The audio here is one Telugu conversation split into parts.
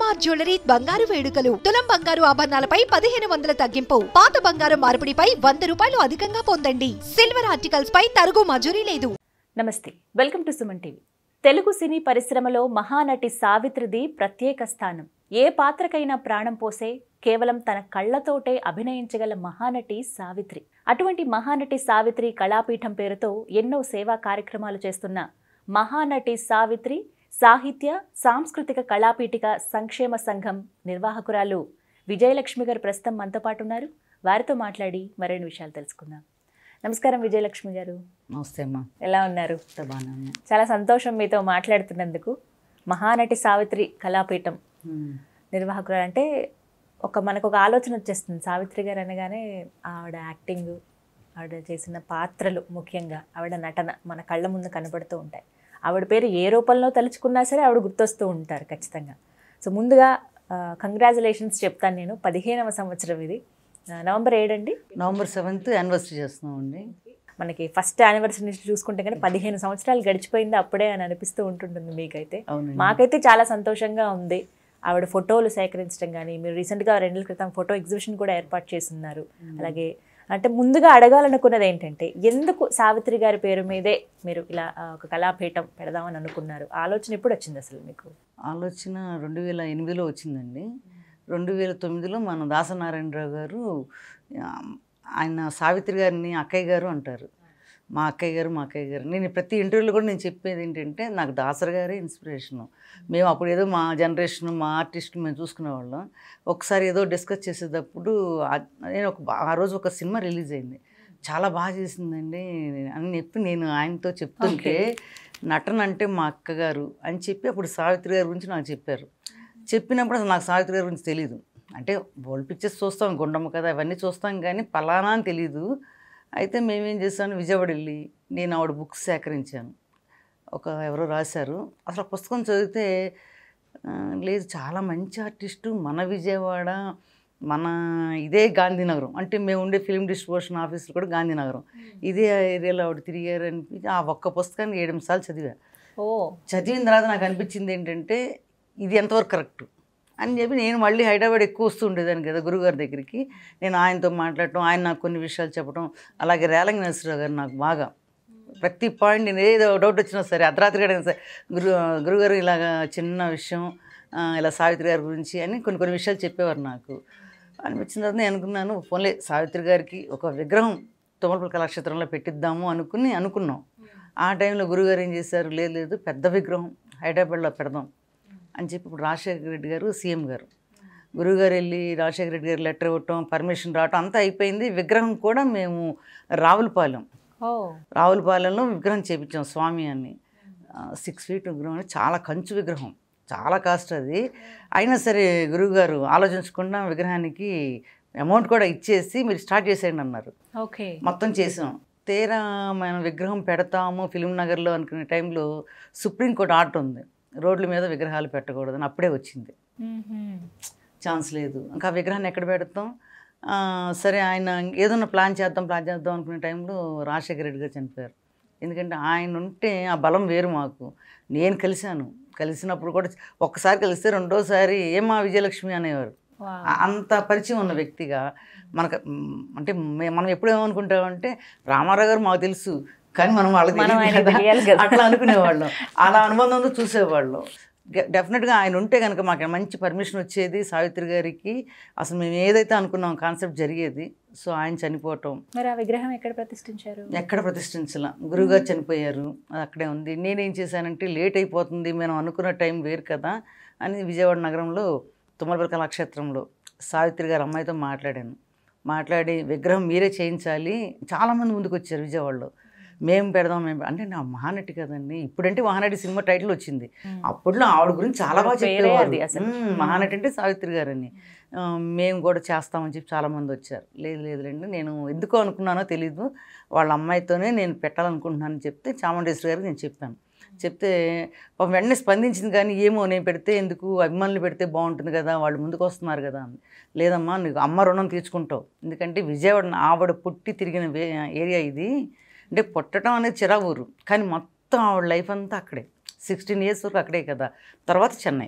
ఎంఆర్ జ్యువెలరీ బంగారు వేడుకలు తులం బంగారు ఆభరణాలపై పదిహేను వందల తగ్గింపు పాత బంగారం మార్పిడిపై వంద రూపాయలు అధికంగా పొందండి సిల్వర్ ఆర్టికల్స్ పై తరుగు మజూరీ లేదు నమస్తే welcome to Suman TV Telugu సినీ పరిశ్రమలో మహానటి సావిత్రిది ప్రత్యేక స్థానం ఏ పాత్రకైనా ప్రాణం పోసే కేవలం తన కళ్ళతోటే అభినయించగల మహానటి సావిత్రి అటువంటి మహానటి సావిత్రి కళాపీఠం పేరుతో ఎన్నో సేవా కార్యక్రమాలు చేస్తున్న మహానటి సావిత్రి సాహిత్య సాంస్కృతిక కళాపీఠిక సంక్షేమ సంఘం నిర్వాహకురాలు విజయలక్ష్మి గారు ప్రస్తుతం మనతో పాటు ఉన్నారు వారితో మాట్లాడి మరిన్ని విషయాలు తెలుసుకుందాం నమస్కారం విజయలక్ష్మి గారు నమస్తే అమ్మా ఎలా ఉన్నారు అంతా బాగానే ఉన్నా చాలా సంతోషం మీతో మాట్లాడుతున్నందుకు మహానటి సావిత్రి కళాపీఠం నిర్వాహకురాలు అంటే ఒక మనకు ఒక ఆలోచన వచ్చేస్తుంది సావిత్రి గారు అనగానే ఆవిడ యాక్టింగ్ ఆవిడ చేసిన పాత్రలు ముఖ్యంగా ఆవిడ నటన మన కళ్ళ ముందు కనబడుతూ ఉంటాయి ఆవిడ పేరు ఏ రూపంలో తలుచుకున్నా సరే ఆవిడ గుర్తొస్తూ ఉంటారు ఖచ్చితంగా సో ముందుగా కంగ్రాచులేషన్స్ చెప్తాను నేను పదిహేనవ సంవత్సరం ఇది ఆ, నవంబర్ ఏడండి నవంబర్ సెవెంత్ యానివర్సరీ చేస్తున్నామండి మనకి ఫస్ట్ యానివర్సరీ నుంచి చూసుకుంటే కానీ పదిహేను సంవత్సరాలు గడిచిపోయింది అప్పుడే అని అనిపిస్తూ ఉంటుంటుంది మీకైతే అవునండి మాకైతే చాలా సంతోషంగా ఉంది ఆవిడ ఫోటోలు సేకరించడం కానీ మీరు రీసెంట్గా రెండేళ్ల క్రితం ఫోటో ఎగ్జిబిషన్ కూడా ఏర్పాటు చేస్తున్నారు అలాగే అంటే ముందుగా అడగాలనుకున్నది ఏంటంటే ఎందుకు సావిత్రి గారి పేరు మీదే మీరు ఇలా ఆ, ఒక కళాపీఠం పెడదామని అనుకున్నారు ఆలోచన ఎప్పుడు వచ్చింది అసలు మీకు ఆలోచన రెండు వేల ఎనిమిదిలో వచ్చిందండి రెండు వేల తొమ్మిదిలో మన దాసనారాయణరావు గారు ఆ, ఆయన సావిత్రి గారిని అక్కయ్య గారు అంటారు మా అక్కయ్య గారు మా అక్కయ్య గారు నేను ప్రతి ఇంటర్వ్యూలో కూడా నేను చెప్పేది ఏంటంటే నాకు దాసర్ గారే ఇన్స్పిరేషను మేము అప్పుడు ఏదో మా జనరేషన్ మా ఆర్టిస్టులు మేము చూసుకునేవాళ్ళం ఒకసారి ఏదో డిస్కస్ చేసేటప్పుడు ఆ- నేను ఒక బా- ఆ రోజు ఒక సినిమా రిలీజ్ అయింది చాలా బాగా చేసిందండి అని చెప్పి నేను ఆయనతో చెప్తుంటే నటన అంటే మా అక్కగారు అని చెప్పి అప్పుడు సావిత్రి గారి గురించి నాకు చెప్పారు చెప్పినప్పుడు అసలు నాకు సావిత్రి గారి గురించి తెలియదు అంటే ఓల్డ్ పిక్చర్స్ చూస్తాం గుండమ్మ కదా అవన్నీ చూస్తాం కానీ పలానా అని తెలియదు అయితే మేమేం చేస్తాను విజయవాడ వెళ్ళి నేను ఆవిడ బుక్స్ సేకరించాను ఒక ఎవరో రాశారు అసలు ఆ పుస్తకం చదివితే ఆ, లేదు చాలా మంచి ఆర్టిస్టు మన విజయవాడ మన ఇదే గాంధీనగరం అంటే మేము ఉండే ఫిల్మ్ డిస్ట్రిబ్యూషన్ ఆఫీసులు కూడా గాంధీనగరం ఇదే ఏరియాలో ఆవిడ తిరిగారు అనిపించి ఆ ఒక్క పుస్తకాన్ని ఏడు సార్లు చదివా ఓ చదివిన తర్వాత నాకు అనిపించింది ఏంటంటే ఇది ఎంతవరకు కరెక్ట్ అని చెప్పి నేను మళ్ళీ హైదరాబాద్ ఎక్కువ వస్తూ ఉండేదాన్ని కదా గురుగారి దగ్గరికి నేను ఆయనతో మాట్లాడటం ఆయన నాకు కొన్ని విషయాలు చెప్పడం అలాగే రేలంగి నరసరావు గారు నాకు బాగా ప్రతి పాయింట్ నేను ఏదో డౌట్ వచ్చినా సరే అర్ధరాత్రి గడిన సరే గురు గురుగారు ఇలాగ చిన్న విషయం ఆ, ఇలా సావిత్రి గారి గురించి అని కొన్ని కొన్ని విషయాలు చెప్పేవారు నాకు అనిపించిన తర్వాత నేను అనుకున్నాను పోన్లే సావిత్రి గారికి ఒక విగ్రహం తుమ్మలపల్లి కళాక్షేత్రంలో పెట్టిద్దాము అనుకుని అనుకున్నాం ఆ టైంలో గురుగారు ఏం చేశారు లేదు లేదు పెద్ద విగ్రహం హైదరాబాద్లో పెడదాం అని చెప్పి ఇప్పుడు రాజశేఖర రెడ్డి గారు సీఎం గారు గురుగారు వెళ్ళి రాజశేఖర రెడ్డి గారు లెటర్ ఇవ్వటం పర్మిషన్ రావటం అంతా అయిపోయింది విగ్రహం కూడా మేము రావులపాలెం ఓ రావులపాలెంలో విగ్రహం చేపించాం స్వామి అని సిక్స్ ఫీట్ విగ్రహం అంటే చాలా కంచు విగ్రహం చాలా కాస్ట్ అది అయినా సరే గురువుగారు ఆలోచించకుండా విగ్రహానికి అమౌంట్ కూడా ఇచ్చేసి మీరు స్టార్ట్ చేసేయండి అన్నారు ఓకే మొత్తం చేసాం తీరా మనం విగ్రహం పెడతాము ఫిలిం నగర్లో అనుకునే టైంలో సుప్రీంకోర్టు ఆర్డర్ ఉంది రోడ్ల మీద విగ్రహాలు పెట్టకూడదని అప్పుడే వచ్చింది ఛాన్స్ లేదు ఇంకా ఆ విగ్రహాన్ని ఎక్కడ పెడతాం ఆ, సరే ఆయన ఏదన్నా ప్లాన్ చేద్దాం ప్లాన్ చేద్దాం అనుకునే టైంలో రాజశేఖర రెడ్డి గారు చనిపోయారు ఎందుకంటే ఆయన ఉంటే ఆ బలం వేరు మాకు నేను కలిశాను కలిసినప్పుడు కూడా ఒక్కసారి కలిస్తే రెండోసారి ఏమా విజయలక్ష్మి అనేవారు ఆ- అంత పరిచయం ఉన్న వ్యక్తిగా మనకు మ్, అంటే మే- మనం ఎప్పుడు ఏమనుకుంటామంటే రామారావు గారు మాకు తెలుసు కానీ మనం వాళ్ళకి మనం తెలియదు ఆయనకి కదా. తెలియాలి కదా. అట్లా అనుకునేవాళ్ళం అలా అనుబంధంతో చూసేవాళ్ళం డె- డెఫినెట్గా ఆయన ఉంటే కనుక మాకు మంచి పర్మిషన్ వచ్చేది సావిత్రి గారికి అసలు మేము ఏదైతే అనుకున్నాం కాన్సెప్ట్ జరిగేది సో ఆయన చనిపోవటం మరి ఆ విగ్రహం ఎక్కడ ప్రతిష్ఠించారు ఎక్కడ ప్రతిష్ఠించాల గురువుగారు చనిపోయారు అది అక్కడే ఉంది నేనేం చేశానంటే లేట్ అయిపోతుంది మేము అనుకున్న టైం వేరు కదా అని విజయవాడ నగరంలో తుమ్మలపల్లి కళాక్షేత్రంలో సావిత్రి గారు అమ్మాయితో మాట్లాడాను మాట్లాడి విగ్రహం మీరే చేయించాలి చాలామంది ముందుకు వచ్చారు విజయవాడలో మేము పెడదాం మేము పె-" అంటే నా మహానటి కదండి ఇప్పుడంటే మహానటి సినిమా టైటిల్ వచ్చింది అప్పట్లో ఆవిడ గురించి చాలా బాగా పేరే చెప్పేవారు అది అసలు. "మ్మ్, మహానటి అంటే సావిత్రి గారని ఆ, మేము కూడా చేస్తామని చెప్పి చాలామంది వచ్చారు లేదు లేదులేండి నేను ఎందుకో అనుకున్నానో తెలీదు వాళ్ళ అమ్మాయితోనే నేను పెట్టాలనుకుంటున్నానని చెప్తే చాముండేశ్వరి గారికి నేను చెప్పాను చెప్తే పాపం వెంటనే స్పందించింది కానీ ఏమో నేను పెడితే ఎందుకు అభిమానులు పెడితే బాగుంటుంది కదా వాళ్ళు ముందుకు వస్తున్నారు కదా అంది లేదమ్మా నీకు అమ్మ రుణం తీర్చుకుంటావు ఎందుకంటే విజయవాడ ఆవిడ పుట్టి తిరిగిన వే ఏరియా ఇది అంటే పుట్టడం అనేది చిరా ఊరు కానీ మొత్తం ఆవిడ లైఫ్ అంతా అక్కడే సిక్స్టీన్ ఇయర్స్ వరకు అక్కడే కదా తర్వాత చెన్నై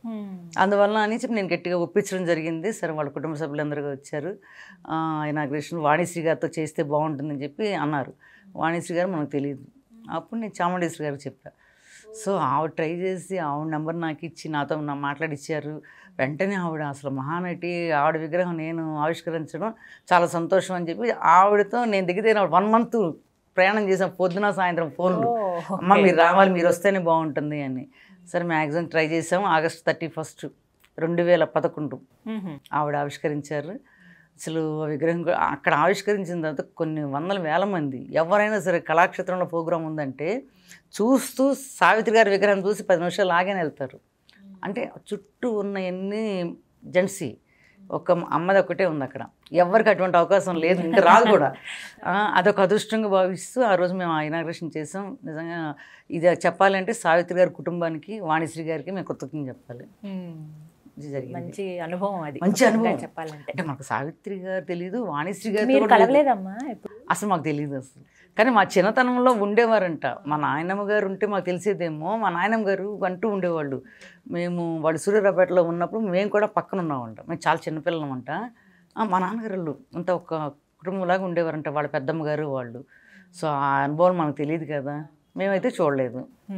అందువల్ల అని చెప్పి నేను గట్టిగా ఒప్పించడం జరిగింది సరే వాళ్ళ కుటుంబ సభ్యులందరూ వచ్చారు ఇనాగ్రేషన్ వాణిశ్రీ గారితో చేస్తే బాగుంటుందని చెప్పి అన్నారు వాణిశ్రీ గారు మనకు తెలియదు అప్పుడు నేను చాముండేశ్వరి గారికి చెప్పా సో ఆవిడ ట్రై చేసి ఆవిడ నెంబర్ నాకు ఇచ్చి నాతో నా మాట్లాడిచ్చారు వెంటనే ఆవిడ అసలు మహానటి ఆవిడ విగ్రహం నేను ఆవిష్కరించడం చాలా సంతోషం అని చెప్పి ఆవిడతో నేను దిగితే వన్ మంత్ ప్రయాణం చేసాం పొద్దున సాయంత్రం ఫోన్లు అమ్మ మీరు రావాలి మీరు వస్తేనే బాగుంటుంది అని సరే మ్యాక్సిమం ట్రై చేసాం ఆగస్ట్ థర్టీ ఫస్ట్ రెండు వేల పదకొండు ఆవిడ ఆవిష్కరించారు అసలు ఆ విగ్రహం కూడా- అక్కడ ఆవిష్కరించిన తర్వాత కొన్ని వందల వేల మంది ఎవరైనా సరే కళాక్షేత్రంలో ప్రోగ్రాం ఉందంటే చూస్తూ సావిత్రి గారి విగ్రహం చూసి పది నిమిషాలు ఆగానే వెళ్తారు అంటే చుట్టూ ఉన్న ఎన్ని జెంట్సీ ఒక అమ్మది ఒకటే ఉంది అక్కడ ఎవరికి అటువంటి అవకాశం లేదు ఇంకా రాదు కూడా ఆ, అదొక అదృష్టంగా భావిస్తూ ఆ రోజు మేము ఇనాగ్రేషన్ చేసాం నిజంగా ఇది చెప్పాలంటే సావిత్రి గారి కుటుంబానికి వాణిశ్రీ గారికి మేము కృతజ్ఞత చెప్పాలి ఇది జరిగింది మంచి అనుభవం అది మంచి అనుభవం. ఇంకా చెప్పాలంటే అంటే మాకు సావిత్రి గారు తెలియదు వాణిశ్రీ గారు మీరు కలవలేదమ్మా ఎప్పుడు అసలు మాకు తెలియదు అసలు కానీ మా చిన్నతనంలో ఉండేవారంట మా నాయనమ్మ గారు ఉంటే మాకు తెలిసేదేమో మా నాయనమ్మ గారు అంటూ ఉండేవాళ్ళు మేము వాళ్ళు సూర్యారాపేటలో ఉన్నప్పుడు మేము కూడా పక్కన ఉన్నామంట మేము చాలా చిన్నపిల్లలం అంట ఆ, మా నాన్నగారు వాళ్ళు అంత ఒక కుటుంబంలాగా ఉండేవారంట వాళ్ళ పెద్దమ్మ గారు వాళ్ళు సో ఆ అనుభవం మనకు తెలియదు కదా మేమైతే చూడలేదు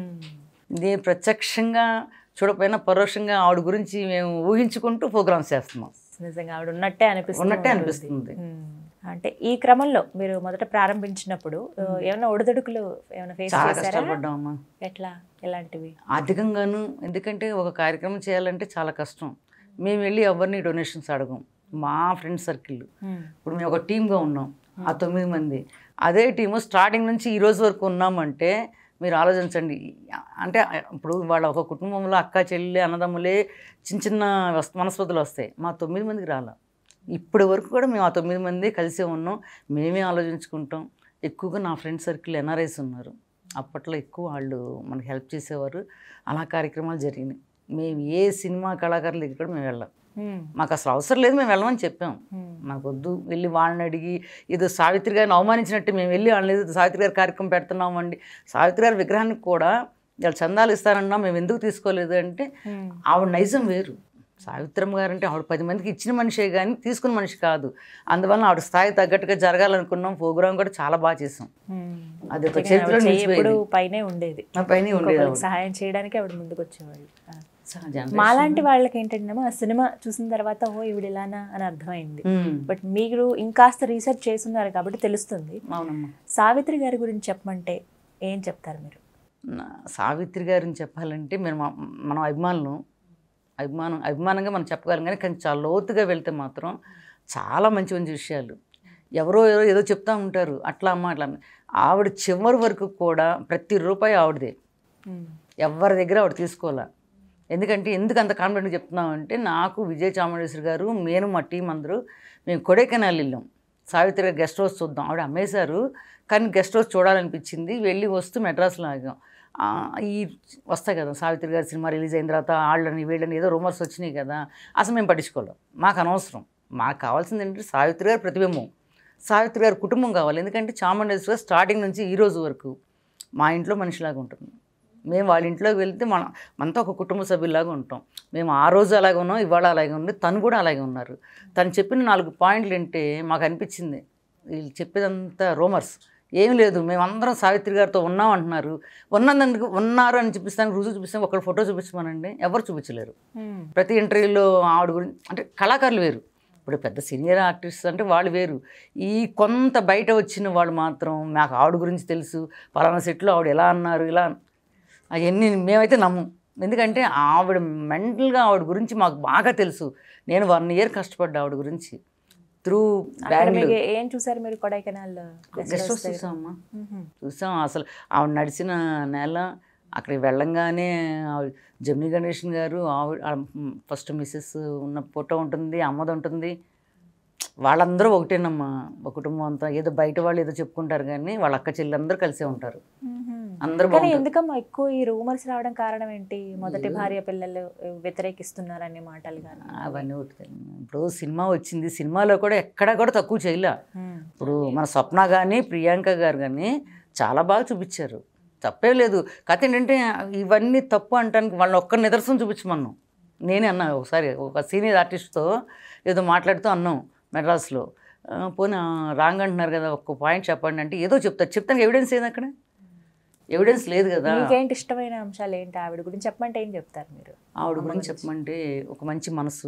ఇది ప్రత్యక్షంగా చూడకపోయినా పరోక్షంగా ఆవిడ గురించి మేము ఊహించుకుంటూ ప్రోగ్రామ్స్ చేస్తున్నాం నిజంగా ఆవిడ ఉన్నట్టే అనిపిస్తుంది ఉన్నట్టే అనిపిస్తుంది అంటే ఈ క్రమంలో మీరు మొదట ప్రారంభించినప్పుడు ఆ, ఏమైనా ఒడిదుడుకులు ఏమైనా ఫేస్ చాలా చేశారా కష్టాలు పడ్డామమ్మా ఎట్లా ఎలాంటివి ఆర్థికంగాను ఎందుకంటే ఒక కార్యక్రమం చేయాలంటే చాలా కష్టం మేము వెళ్ళి ఎవరిని డొనేషన్స్ అడగం మా ఫ్రెండ్ సర్కిల్ ఇప్పుడు మేము ఒక టీమ్గా ఉన్నాం ఆ తొమ్మిది మంది అదే టీము స్టార్టింగ్ నుంచి ఈ రోజు వరకు ఉన్నామంటే మీరు ఆలోచించండి అంటే ఇప్పుడు వాళ్ళ ఒక కుటుంబంలో అక్క చెల్లి అన్నదమ్ములే చిన్న చిన్న వస్- మనస్పతులు వస్తాయి మా తొమ్మిది మందికి రాల ఇప్పటి వరకు కూడా మేము ఆ తొమ్మిది మంది కలిసే ఉన్నాం మేమే ఆలోచించుకుంటాం ఎక్కువగా నా ఫ్రెండ్ సర్కిల్ ఎన్ఆర్ఐస్ ఉన్నారు అప్పట్లో ఎక్కువ వాళ్ళు మనకి హెల్ప్ చేసేవారు అలా కార్యక్రమాలు జరిగినాయి మేము ఏ సినిమా కళాకారుల దగ్గర కూడా మేము వెళ్ళాం మాకు అసలు అవసరం లేదు మేము వెళ్ళమని చెప్పాం మాకు వద్దు వెళ్ళి వాళ్ళని అడిగి ఏదో సావిత్రి గారిని అవమానించినట్టు మేము వెళ్ళి వాళ్ళని ఏదో సావిత్రి గారి కార్యక్రమం పెడుతున్నామండి సావిత్రి గారి విగ్రహానికి కూడా వాళ్ళు చందాలు ఇస్తారన్నా మేము ఎందుకు తీసుకోలేదు అంటే ఆవిడ నైజం వేరు సావిత్రమ్మ గారు అంటే ఆవిడ పది మందికి ఇచ్చిన మనిషే కానీ తీసుకున్న మనిషి కాదు అందువల్ల ఆవిడ స్థాయి తగ్గట్టుగా జరగాలనుకున్నాం ప్రోగ్రాం కూడా చాలా బాగా చేసాం అది ఒక చరిత్రలో ఎప్పుడు నిలిచిపోయేది పైనే ఉండేది నా పైన ఉండేది ఇంకొకరికి ఆవిడ. సహాయం చేయడానికి ఆవిడ ముందుకు వచ్చేవాళ్ళు ఆ. చాలా generation. మాలాంటి వాళ్ళకి ఏంటంటే ఆ సినిమా చూసిన తర్వాత ఓ ఈవిడ ఇలానా అని అర్థమైంది ఉమ్, బట్ మీరు ఇంకాస్త రీసెర్చ్ చేస్తున్నారు కాబట్టి తెలుస్తుంది అవునమ్మా సావిత్రి గారి గురించి చెప్పమంటే ఏం చెప్తారు మీరు నా- సావిత్రి గారిని చెప్పాలంటే మేము మా- మనం అభిమానులు అభిమానం అభిమానంగా మనం చెప్పగలం కానీ కానీ చాలా లోతుగా వెళ్తే మాత్రం చాలా మంచి మంచి విషయాలు ఎవరో ఎవరో ఏదో చెప్తా ఉంటారు అట్లా అమ్మ అట్లా అమ్మ. ఆవిడ చివరి వరకు కూడా ప్రతి రూపాయి ఆవిడదే ఎవరి దగ్గర ఆవిడ తీసుకోవాలా ఎందుకంటే ఎందుకు అంత కాన్ఫిడెంట్ చెప్తున్నామంటే నాకు విజయ్ చాముండేశ్వరి గారు నేను మా టీం అందరూ మేము కొడైకెనాల్ వెళ్ళాం సావిత్రి గారు గెస్ట్ హౌస్ చూద్దాం ఆవిడ అమ్మేశారు కానీ గెస్ట్ హౌస్ చూడాలనిపించింది వెళ్ళి వస్తూ మెడ్రాస్లో ఆగాం ఆ, ఈ వస్తాయి కదా సావిత్రి గారి సినిమా రిలీజ్ అయిన తర్వాత వాళ్ళని వీళ్ళని ఏదో రూమర్స్ వచ్చినాయి కదా అసలు మేము పట్టించుకోలేం మాకు అనవసరం మాకు కావాల్సింది ఏంటంటే సావిత్రి గారి ప్రతిబింబం సావిత్రి గారి కుటుంబం కావాలి ఎందుకంటే చాముండేశ్వరి స్టార్టింగ్ నుంచి ఈ రోజు వరకు మా ఇంట్లో మనిషిలాగా ఉంటుంది మేము వాళ్ళ ఇంట్లోకి వెళ్తే మన మనతో ఒక కుటుంబ సభ్యులాగా ఉంటాం మేము ఆ రోజు అలాగే ఉన్నాం ఇవాళ అలాగే ఉంది తను కూడా అలాగే ఉన్నారు తను చెప్పిన నాలుగు పాయింట్లు ఏంటే మాకు అనిపించింది వీళ్ళు చెప్పేదంతా రోమర్స్ ఏం లేదు మేమందరం సావిత్రి గారితో ఉన్నాం అంటున్నారు ఉన్నందుకు ఉన్నారు అని చూపిస్తానికి రుజువు చూపిస్తాం ఒకళ్ళు ఫోటో చూపించమనండి ఎవరు చూపించలేరు ప్రతి ఇంటర్వ్యూలో ఆవిడ గురించి అంటే కళాకారులు వేరు ఇప్పుడు పెద్ద సీనియర్ ఆర్టిస్ట్ అంటే వాళ్ళు వేరు ఈ కొంత బయట వచ్చిన వాళ్ళు మాత్రం మాకు ఆవిడ గురించి తెలుసు పలానా సెట్లో ఆవిడ ఎలా అన్నారు ఇలా అవన్నీ మేమైతే నమ్ము ఎందుకంటే ఆవిడ మెంటల్గా ఆవిడ గురించి మాకు బాగా తెలుసు నేను వన్ ఇయర్ కష్టపడ్డా ఆవిడ గురించి త్రూ అక్కడ బెంగళూరు మీకు ఏం చూసారు మీరు కొడైకెనాల్ గెస్ట్ హౌస్ చూసామమ్మా చూసాం అసలు ఆవిడ నడిచిన నెల అక్కడికి వెళ్ళంగానే ఆవిడ జమిని గణేషన్ గారు ఆవిడ ఫస్ట్ మిస్సెస్ ఉన్న ఫోటో ఉంటుంది అమ్మది ఉంటుంది వాళ్ళందరూ ఒకటేనమ్మా ఒక కుటుంబం అంతా ఏదో బయట వాళ్ళు ఏదో చెప్పుకుంటారు కానీ వాళ్ళ అక్క చెల్లి కలిసే ఉంటారు అందరూ కానీ బాగుంటారు ఎందుకమ్మా ఎక్కువ ఈ రూమర్స్ రావడం కారణం ఏంటి మొదటి భార్య పిల్లలు వ్యతిరేకిస్తున్నారనే మాటలు కానీ అవన్నీ ఒకటి ఇప్పుడు సినిమా వచ్చింది సినిమాలో కూడా ఎక్కడా కూడా తక్కువ చేయలే ఇప్పుడు మన స్వప్న కానీ ప్రియాంక గారు కానీ చాలా బాగా చూపించారు తప్పే లేదు కథ ఏంటంటే ఇవన్నీ తప్పు అంటానికి వాళ్ళని ఒక్క నిదర్శనం చూపించమన్నాం నేనే అన్నా ఒకసారి ఒక సీనియర్ ఆర్టిస్ట్తో ఏదో మాట్లాడుతూ అన్నాం మెడ్రాస్లో ఆ, పోనీ ఆ, రాంగ్ అంటున్నారు కదా ఒక్క పాయింట్ చెప్పండి అంటే ఏదో చెప్తారు చెప్తాను ఎవిడెన్స్ ఏది అక్కడ ఎవిడెన్స్ లేదు కదా మీకేంటి ఇష్టమైన అంశాలు ఏంటి ఆవిడ గురించి చెప్పమంటే ఏం చెప్తారు మీరు ఆవిడ గురించి చెప్పమంటే ఒక మంచి మనసు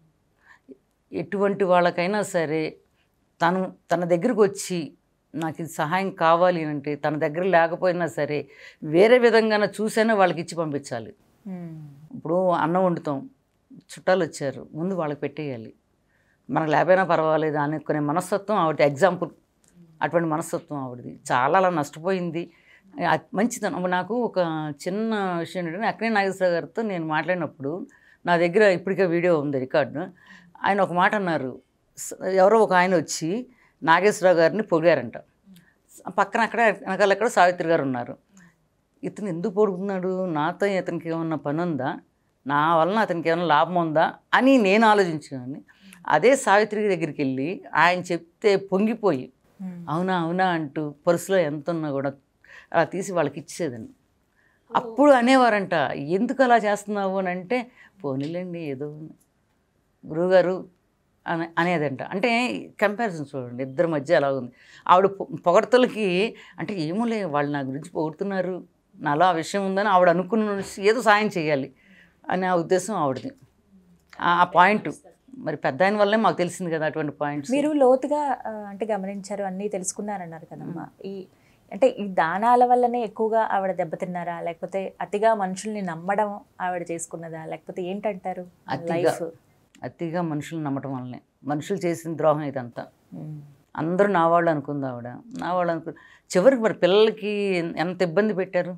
ఎటువంటి వాళ్ళకైనా సరే తను తన దగ్గరకు వచ్చి నాకు ఇది సహాయం కావాలి అంటే తన దగ్గర లేకపోయినా సరే వేరే విధంగా చూసైనా వాళ్ళకి ఇచ్చి పంపించాలి మ్మ్. ఇప్పుడు అన్నం వండుతాం చుట్టాలు వచ్చారు ముందు వాళ్ళకి పెట్టేయాలి మనకు లేకపోయినా పర్వాలేదు అనుకునే మనస్తత్వం ఆవిడది ఎగ్జాంపుల్ అటువంటి మనస్తత్వం ఆవిడది చాలా అలా నష్టపోయింది అది మంచిదనం నాకు ఒక చిన్న విషయం ఏంటంటే అక్కినే నాగేశ్వర గారితో నేను మాట్లాడినప్పుడు నా దగ్గర ఇప్పటికే వీడియో ఉంది రికార్డు ఆయన ఒక మాట అన్నారు స- ఎవరో ఒక ఆయన వచ్చి నాగేశ్వరరావు గారిని పొగిడారంట పక్కన అక్కడ వెనకాల ఎక్కడ సావిత్రి గారు ఉన్నారు ఇతను ఎందుకు పొడుగుతున్నాడు నాతో ఇతనికి ఏమన్నా పని ఉందా నా వలన అతనికి ఏమైనా లాభం ఉందా అని నేను ఆలోచించాను అదే సావిత్రి దగ్గరికి వెళ్ళి ఆయన చెప్తే పొంగిపోయి మ్మ్. అవునా అవునా అంటూ పర్సులో ఎంత ఉన్నా కూడా అలా తీసి వాళ్ళకి ఇచ్చేదండి అప్పుడు అనేవారంట ఎందుకు అలా చేస్తున్నావు అని అంటే పోనీలేండి ఏదో గురువుగారు అని అనేదంట అంటే కంపారిజన్ చూడండి ఇద్దరి మధ్య అలా ఉంది ఆవిడ పొ- పొగడ్తలకి అంటే ఏమోలే వాళ్ళు నా గురించి పొగుడుతున్నారు నాలో ఆ విషయం ఉందని ఆవిడ అనుకున్న ఏదో సాయం చేయాలి అనే ఆ ఉద్దేశం ఆవిడది ఆ ఆ పాయింట్ మరి పెద్ద ఆయన వల్లే మాకు తెలిసింది కదా అటువంటి పాయింట్స్ మీరు లోతుగా ఆ, అంటే గమనించారు అన్నీ తెలుసుకున్నారన్నారు కదమ్మా ఈ అంటే ఈ దానాల వల్లనే ఎక్కువగా ఆవిడ దెబ్బతిన్నారా లేకపోతే అతిగా మనుషుల్ని నమ్మడం ఆవిడ చేసుకున్నదా లేకపోతే ఏంటంటారు అతిగా. లైఫ్ అతిగా మనుషులు నమ్మటం వల్లనే మనుషులు చేసిన ద్రోహం ఇదంతా అందరూ నా వాళ్ళు అనుకుంది ఆవిడ నా వాళ్ళు అనుకు చివరికి మరి పిల్లలకి ఎంత ఇబ్బంది పెట్టారు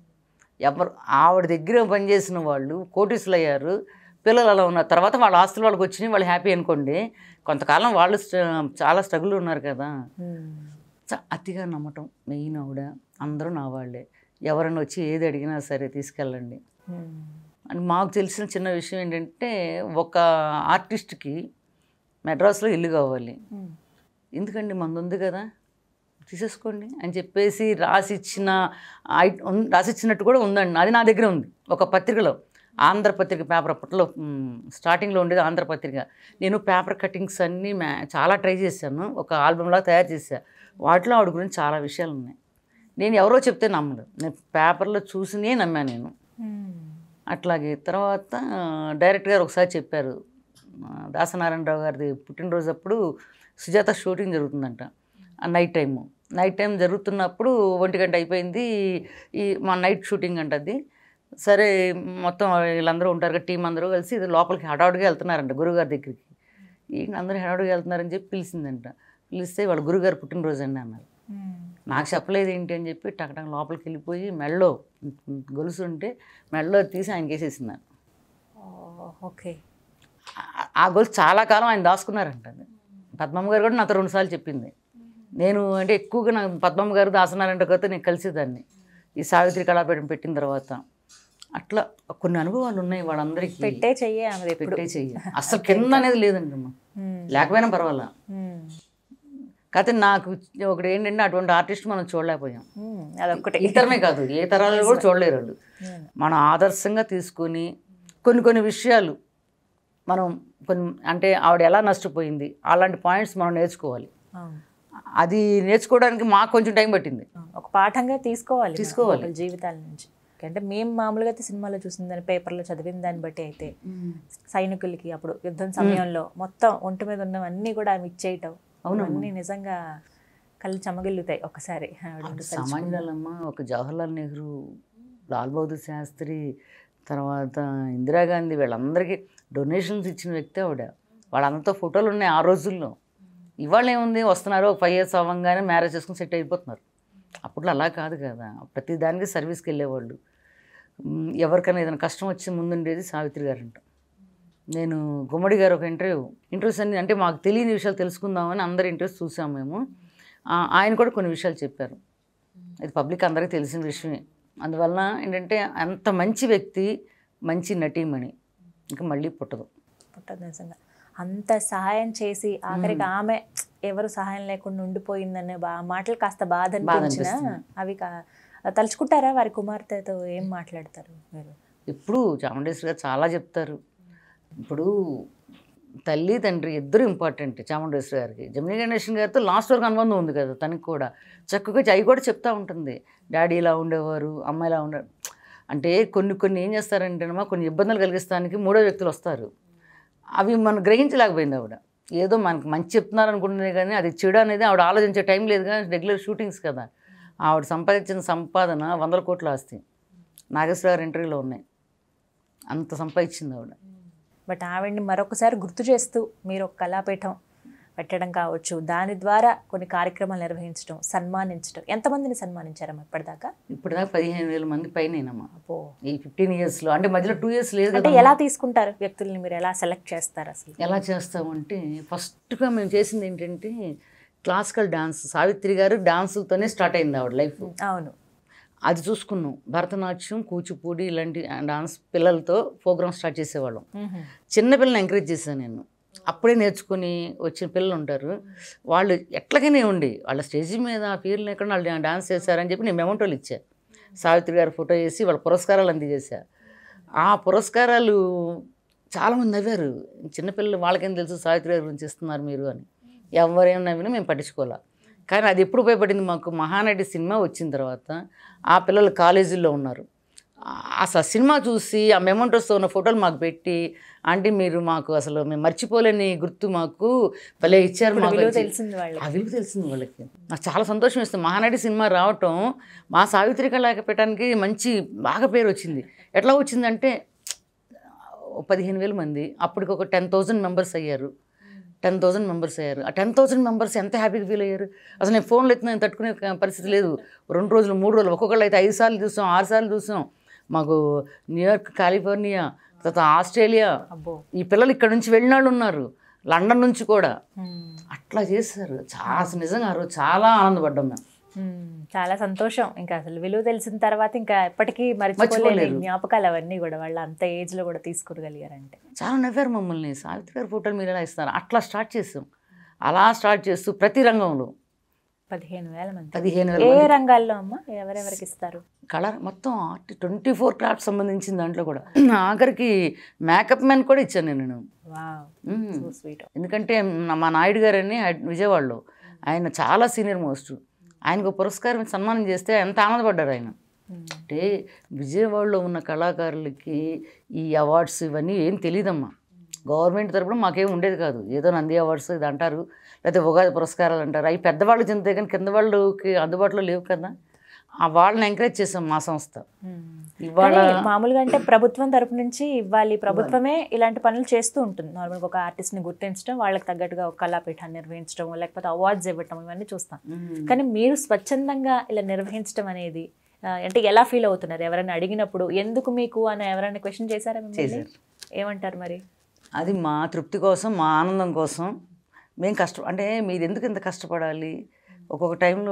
ఎవరు ఆవిడ దగ్గర పనిచేసిన వాళ్ళు కోటీసులు అయ్యారు పిల్లలు అలా ఉన్నారు తర్వాత వాళ్ళ ఆస్తులు వాళ్ళకి వచ్చినాయి వాళ్ళు హ్యాపీ అనుకోండి కొంతకాలం వాళ్ళు స్ట- చాలా స్ట్రగుల్ ఉన్నారు కదా చ- అతిగా నమ్మటం మెయిన్ ఆవిడ అందరూ నా వాళ్ళే ఎవరైనా వచ్చి ఏది అడిగినా సరే తీసుకెళ్ళండి అని మాకు తెలిసిన చిన్న విషయం ఏంటంటే ఒక ఆర్టిస్ట్కి మెడ్రాస్లో ఇల్లు కావాలి ఎందుకండి మంది ఉంది కదా తీసేసుకోండి అని చెప్పేసి రాసిచ్చిన ఐ- ఉన్- రాసిచ్చినట్టు కూడా ఉందండి అది నా దగ్గర ఉంది ఒక పత్రికలో ఆంధ్రపత్రిక పేపర్ అప్పట్లో మ్, స్టార్టింగ్లో ఉండేది ఆంధ్రపత్రిక నేను పేపర్ కటింగ్స్ అన్నీ మ్యా చాలా ట్రై చేశాను ఒక ఆల్బమ్లా తయారు చేశాను వాటిలో ఆవిడ గురించి చాలా విషయాలు ఉన్నాయి నేను ఎవరో చెప్తే నమ్మదు నేను పేపర్లో చూసినే నమ్మాను నేను అట్లాగే తర్వాత ఆ, డైరెక్టర్ గారు ఒకసారి చెప్పారు ఆ, దాసనారాయణరావు గారిది పుట్టినరోజు అప్పుడు సుజాత షూటింగ్ జరుగుతుందంట ఆ నైట్ టైము నైట్ టైం జరుగుతున్నప్పుడు ఒంటి గంట అయిపోయింది ఈ మా నైట్ షూటింగ్ అంటది సరే మొత్తం వీళ్ళందరూ ఉంటారు కదా టీం అందరూ కలిసి ఇది లోపలికి హడావుడిగా వెళ్తున్నారంట గురుగారి దగ్గరికి ఈ అందరూ హడావుడిగా వెళ్తున్నారని చెప్పి పిలిచిందంట పిలిస్తే వాళ్ళ గురుగారు పుట్టినరోజు అండి అన్నారు నాకు చెప్పలేదు ఏంటి అని చెప్పి టకటక లోపలికి వెళ్ళిపోయి మెళ్ళో గొలుసు ఉంటే మెళ్ళో తీసి ఆయనకి వేసేసింది ఓకే ఆ- ఆ గొలుసు చాలా కాలం ఆయన దాచుకున్నారంట అది. పద్మమ్మ గారు కూడా నాతో రెండుసార్లు చెప్పింది నేను అంటే ఎక్కువగా నాకు పద్మమ్మ గారు దాసనారాయణ గారితో నేను కలిసేదాన్ని ఈ సావిత్రి కళాపీఠం పెట్టిన తర్వాత అట్లా కొన్ని అనుభవాలు ఉన్నాయి వాళ్ళందరికీ పెట్టే చెయ్యే ఆమెది ఎప్పుడు పెట్టే చెయ్యి అసలు కింద అనేది లేదండి అమ్మ మ్మ్. లేకపోయినా పర్వాలా మ్మ్. కాకపోతే నాకు ఒకటి ఏంటంటే అటువంటి ఆర్టిస్ట్ మనం చూడలేకపోయాం మ్మ్. అదొక్కటే ఇతరమే కాదు ఏ తరాలు కూడా చూడలేరు వాళ్ళు మ్మ్. మనం ఆదర్శంగా తీసుకొని కొన్ని కొన్ని విషయాలు మనం కొన్ని అంటే ఆవిడ ఎలా నష్టపోయింది అలాంటి పాయింట్స్ మనం నేర్చుకోవాలి అవును. అది నేర్చుకోవడానికి మాకు కొంచెం టైం పట్టింది అవును. ఒక పాఠంగా తీసుకోవాలి మనం తీసుకోవాలి. ఒకరి జీవితాల నుంచి అంటే మేము మామూలుగా అయితే సినిమాలో చూసిన దాన్ని పేపర్లో చదివిన దాన్ని బట్టి అయితే సైనికులకి అప్పుడు యుద్ధం సమయంలో మొత్తం ఒంటి మీద ఉన్నవన్నీ కూడా ఆమె ఇచ్చేయటం అవునమ్మా. అవన్నీ నిజంగా కళ్ళు చెమగిల్లుతాయి ఒకసారి ఆవిడ ఆవిడ తలుచుకుంటే. సామాన్యులమ్మ ఒక జవహర్లాల్ నెహ్రూ లాల్ బహదూర్ శాస్త్రి తర్వాత ఇందిరాగాంధీ వీళ్ళందరికీ డొనేషన్స్ ఇచ్చిన వ్యక్తి ఆవిడ వాళ్ళంతా ఫోటోలు ఉన్నాయి ఆ రోజుల్లో ఇవాళ ఏముంది వస్తున్నారు ఒక ఫైవ్ ఇయర్స్ అవ్వగానే మ్యారేజ్ చేసుకుని సెట్ అయిపోతున్నారు అప్పట్లో అలా కాదు కదా ప్రతి దానికి సర్వీస్కి వెళ్ళేవాళ్ళు ఉమ్, ఎవరికైనా ఏదైనా కష్టం వచ్చి ముందుండేది సావిత్రి గారంట నేను గుమ్మడి గారు ఒక ఇంటర్వ్యూ ఇంటర్వ్యూస్ అన్ని అంటే మాకు తెలియని విషయాలు తెలుసుకుందామని అందరి ఇంటర్వ్యూస్ చూసాం మేము ఆ, ఆయన కూడా కొన్ని విషయాలు చెప్పారు ఇది పబ్లిక్ అందరికీ తెలిసిన విషయమే అందువలన ఏంటంటే అంత మంచి వ్యక్తి మంచి నటీమణి ఇంకా మళ్ళీ పుట్టదు పుట్టదు నిజంగా అంత సహాయం చేసి ఆఖరికి ఆమె ఎవరు సహాయం లేకుండా ఉండిపోయిందనే బా మాటలు కాస్త బాధ బాధ అనిపించిన అనిపిస్తుంది. అవి కా- తలుచుకుంటారా వారి కుమార్తెతో ఏం మాట్లాడతారు మీరు ఎప్పుడు చాముండేశ్వరి గారు చాలా చెప్తారు ఇప్పుడు తల్లి తండ్రి ఇద్దరు ఇంపార్టెంట్ చాముండేశ్వరి గారికి జమినీ గణేషన్ గారితో లాస్ట్ వరకు అనుబంధం ఉంది కదా తనకి కూడా చక్కగా అవి కూడా చెప్తా ఉంటుంది డాడీ ఇలా ఉండేవారు అమ్మ ఇలా ఉండే అంటే కొన్ని కొన్ని ఏం చేస్తారంటేనమ్మా కొన్ని ఇబ్బందులు కలిగిస్తానికి మూడో వ్యక్తులు వస్తారు అవి మనం గ్రహించలేకపోయింది ఆవిడ ఏదో మనకి మంచి చెప్తున్నారు అనుకుంటుంది కానీ అది చెడు అనేది ఆవిడ ఆలోచించే టైం లేదు కానీ రెగ్యులర్ షూటింగ్స్ కదా ఆవిడ సంపాదించిన సంపాదన వందల కోట్ల ఆస్తి నాగేశ్వర గారి ఇంటర్వ్యూలో ఉన్నాయి అంత సంపాదించింది ఆవిడ బట్ ఆవిడ్ని మరొకసారి గుర్తు చేస్తూ మీరు ఒక కళాపీఠం పెట్టడం కావచ్చు దాని ద్వారా కొన్ని కార్యక్రమాలు నిర్వహించడం సన్మానించడం ఎంతమందిని సన్మానించారమ్మా ఇప్పటిదాకా ఇప్పటిదాకా పదిహేను వేల మంది పైనమ్మా అబ్బో ఈ ఫిఫ్టీన్ ఇయర్స్లో అంటే మధ్యలో టూ ఇయర్స్ లేదు అంటే కదా ఎలా తీసుకుంటారు వ్యక్తుల్ని మీరు ఎలా సెలెక్ట్ చేస్తారు అసలు ఎలా చేస్తామంటే ఫస్ట్గా మేము చేసింది ఏంటంటే క్లాసికల్ డాన్స్ సావిత్రి గారు డాన్సులతోనే స్టార్ట్ అయింది ఆవిడ లైఫ్ అవును అది చూసుకున్నాం భరతనాట్యం కూచిపూడి ఇలాంటి డాన్స్ పిల్లలతో ప్రోగ్రామ్ స్టార్ట్ చేసేవాళ్ళం మ్మ్. చిన్న పిల్లల్ని ఎంకరేజ్ చేశాను నేను అప్పుడే నేర్చుకుని వచ్చిన పిల్లలు ఉంటారు వాళ్ళు ఎట్లాగైనా ఉండి వాళ్ళ స్టేజ్ మీద ఆ ఫీల్ ఎక్కడ వాళ్ళు డాన్స్ చేశారని చెప్పి నేను మెమంటోలు ఇచ్చా సావిత్రి గారి ఫోటో వేసి వాళ్ళ పురస్కారాలు అందజేశా ఆ పురస్కారాలు చాలామంది నవ్వారు చిన్నపిల్లలు వాళ్ళకేం తెలుసు సావిత్రి గారి గురించి ఇస్తున్నారు మీరు అని ఎవరేం నవ్వినా మేము పట్టించుకోవాలా కానీ అది ఎప్పుడు ఉపయోగపడింది మాకు మహానటి సినిమా వచ్చిన తర్వాత ఆ పిల్లలు కాలేజీల్లో ఉన్నారు ఆ- అసలు ఆ సినిమా చూసి ఆ మెమెంటోస్తో ఉన్న ఫోటోలు మాకు పెట్టి ఆంటీ మీరు మాకు అసలు మేము మర్చిపోలేని గుర్తు మాకు భలే ఇచ్చారు ఇప్పుడు మాకు విలువ అని తెలిసింది వాళ్ళకి ఆ విలువ తెలిసింది వాళ్ళకి నాకు చాలా సంతోషం ఇస్తుంది మహానటి సినిమా రావటం మా సావిత్రి కళాకపీఠానికి మంచి బాగా పేరు వచ్చింది ఎట్లా వచ్చిందంటే ఓ పదిహేను వేల మంది అప్పటికి ఒక టెన్ థౌజండ్ మెంబర్స్ అయ్యారు టెన్ థౌజండ్ మెంబర్స్ అయ్యారు ఆ టెన్ థౌజండ్ మెంబర్స్ ఎంత హ్యాపీగా ఫీల్ అయ్యారు అసలు నేను ఫోన్లో ఎత్తున నేను తట్టుకునే క- పరిస్థితి లేదు రెండు రోజులు మూడు రోజులు ఒక్కొక్కళ్ళు అయితే ఐదు సార్లు చూసాం ఆరు సార్లు చూసాం మాకు న్యూయార్క్ కాలిఫోర్నియా తర్వాత ఆస్ట్రేలియా అబ్బో ఈ పిల్లలు ఇక్కడ నుంచి వెళ్ళిన వాళ్ళు ఉన్నారు లండన్ నుంచి కూడా మ్మ్. అట్లా చేశారు చాలా అసలు నిజంగా ఆ రోజు చాలా ఆనందపడ్డాం మేము మ్మ్. చాలా సంతోషం ఇంకా అసలు విలువ తెలిసిన తర్వాత ఇంకా ఎప్పటికీ మర్చిపోలేని మర్చిపోలేరు. జ్ఞాపకాలు అవన్నీ కూడా వాళ్ళ అంత ఏజ్ లో కూడా తీసుకోగలిగారంటే చాలా నవ్వారు మమ్మల్ని సావిత్రి గారి ఫోటోలు మీరు ఎలా ఇస్తారు అట్లా స్టార్ట్ చేసాం అలా స్టార్ట్ చేస్తూ ప్రతి రంగంలో పదిహేను వేల మంది పదిహేను వేల ఏ మంది రంగాల్లో అమ్మా ఎవరెవరికి ఇస్తారు కలర్ మొత్తం ఆర్ట్ ట్వంటీ ఫోర్ క్రాఫ్ట్ సంబంధించిన దాంట్లో కూడా ఆఖరికి మేకప్ మ్యాన్ కూడా ఇచ్చాను నేను వావ్ మ్మ్. సో స్వీట్ ఎందుకంటే నా- మా నాయుడు గారని హైడ్- విజయవాడలో ఆయన చాలా సీనియర్ మోస్ట్ ఆయనకు పురస్కారం ఇచ్చి సన్మానం చేస్తే ఎంత ఆనందపడ్డారు ఆయన అంటే విజయవాడలో ఉన్న కళాకారులకి ఈ అవార్డ్స్ ఇవన్నీ ఏం తెలియదమ్మా గవర్నమెంట్ తరపున మాకేం ఉండేది కాదు ఏదో నంది అవార్డ్స్ ఇది అంటారు లేకపోతే ఉగాది పురస్కారాలు అంటారు అవి పెద్దవాళ్ళు చెందితే కానీ కింద వాళ్ళకి అందుబాటులో లేవు కదా ఆ వాళ్ళని ఎంకరేజ్ చేసాం మా సంస్థ ఇవాళ కానీ మామూలుగా అంటే ప్రభుత్వం తరపు నుంచి ఇవ్వాలి ప్రభుత్వమే ఇలాంటి పనులు చేస్తూ ఉంటుంది నార్మల్గా ఒక artist ని గుర్తించడం వాళ్ళకి తగ్గట్టుగా ఒక కళాపీఠాన్ని నిర్వహించడం లేకపోతే అవార్డ్స్ ఇవ్వటం ఇవన్నీ చూస్తాం మ్మ్. కానీ మీరు స్వచ్ఛందంగా ఇలా నిర్వహించడం అనేది ఆ, అంటే ఎలా ఫీల్ అవుతున్నారు ఎవరైనా అడిగినప్పుడు ఎందుకు మీకు అని ఎవరైనా క్వశ్చన్ చేశారా మిమ్మల్ని చేశారు. ఏమంటారు మరి అది మా తృప్తి కోసం మా ఆనందం కోసం మేము కష్ట అంటే మీరు ఎందుకు ఇంత కష్టపడాలి ఒక్కొక్క టైంలో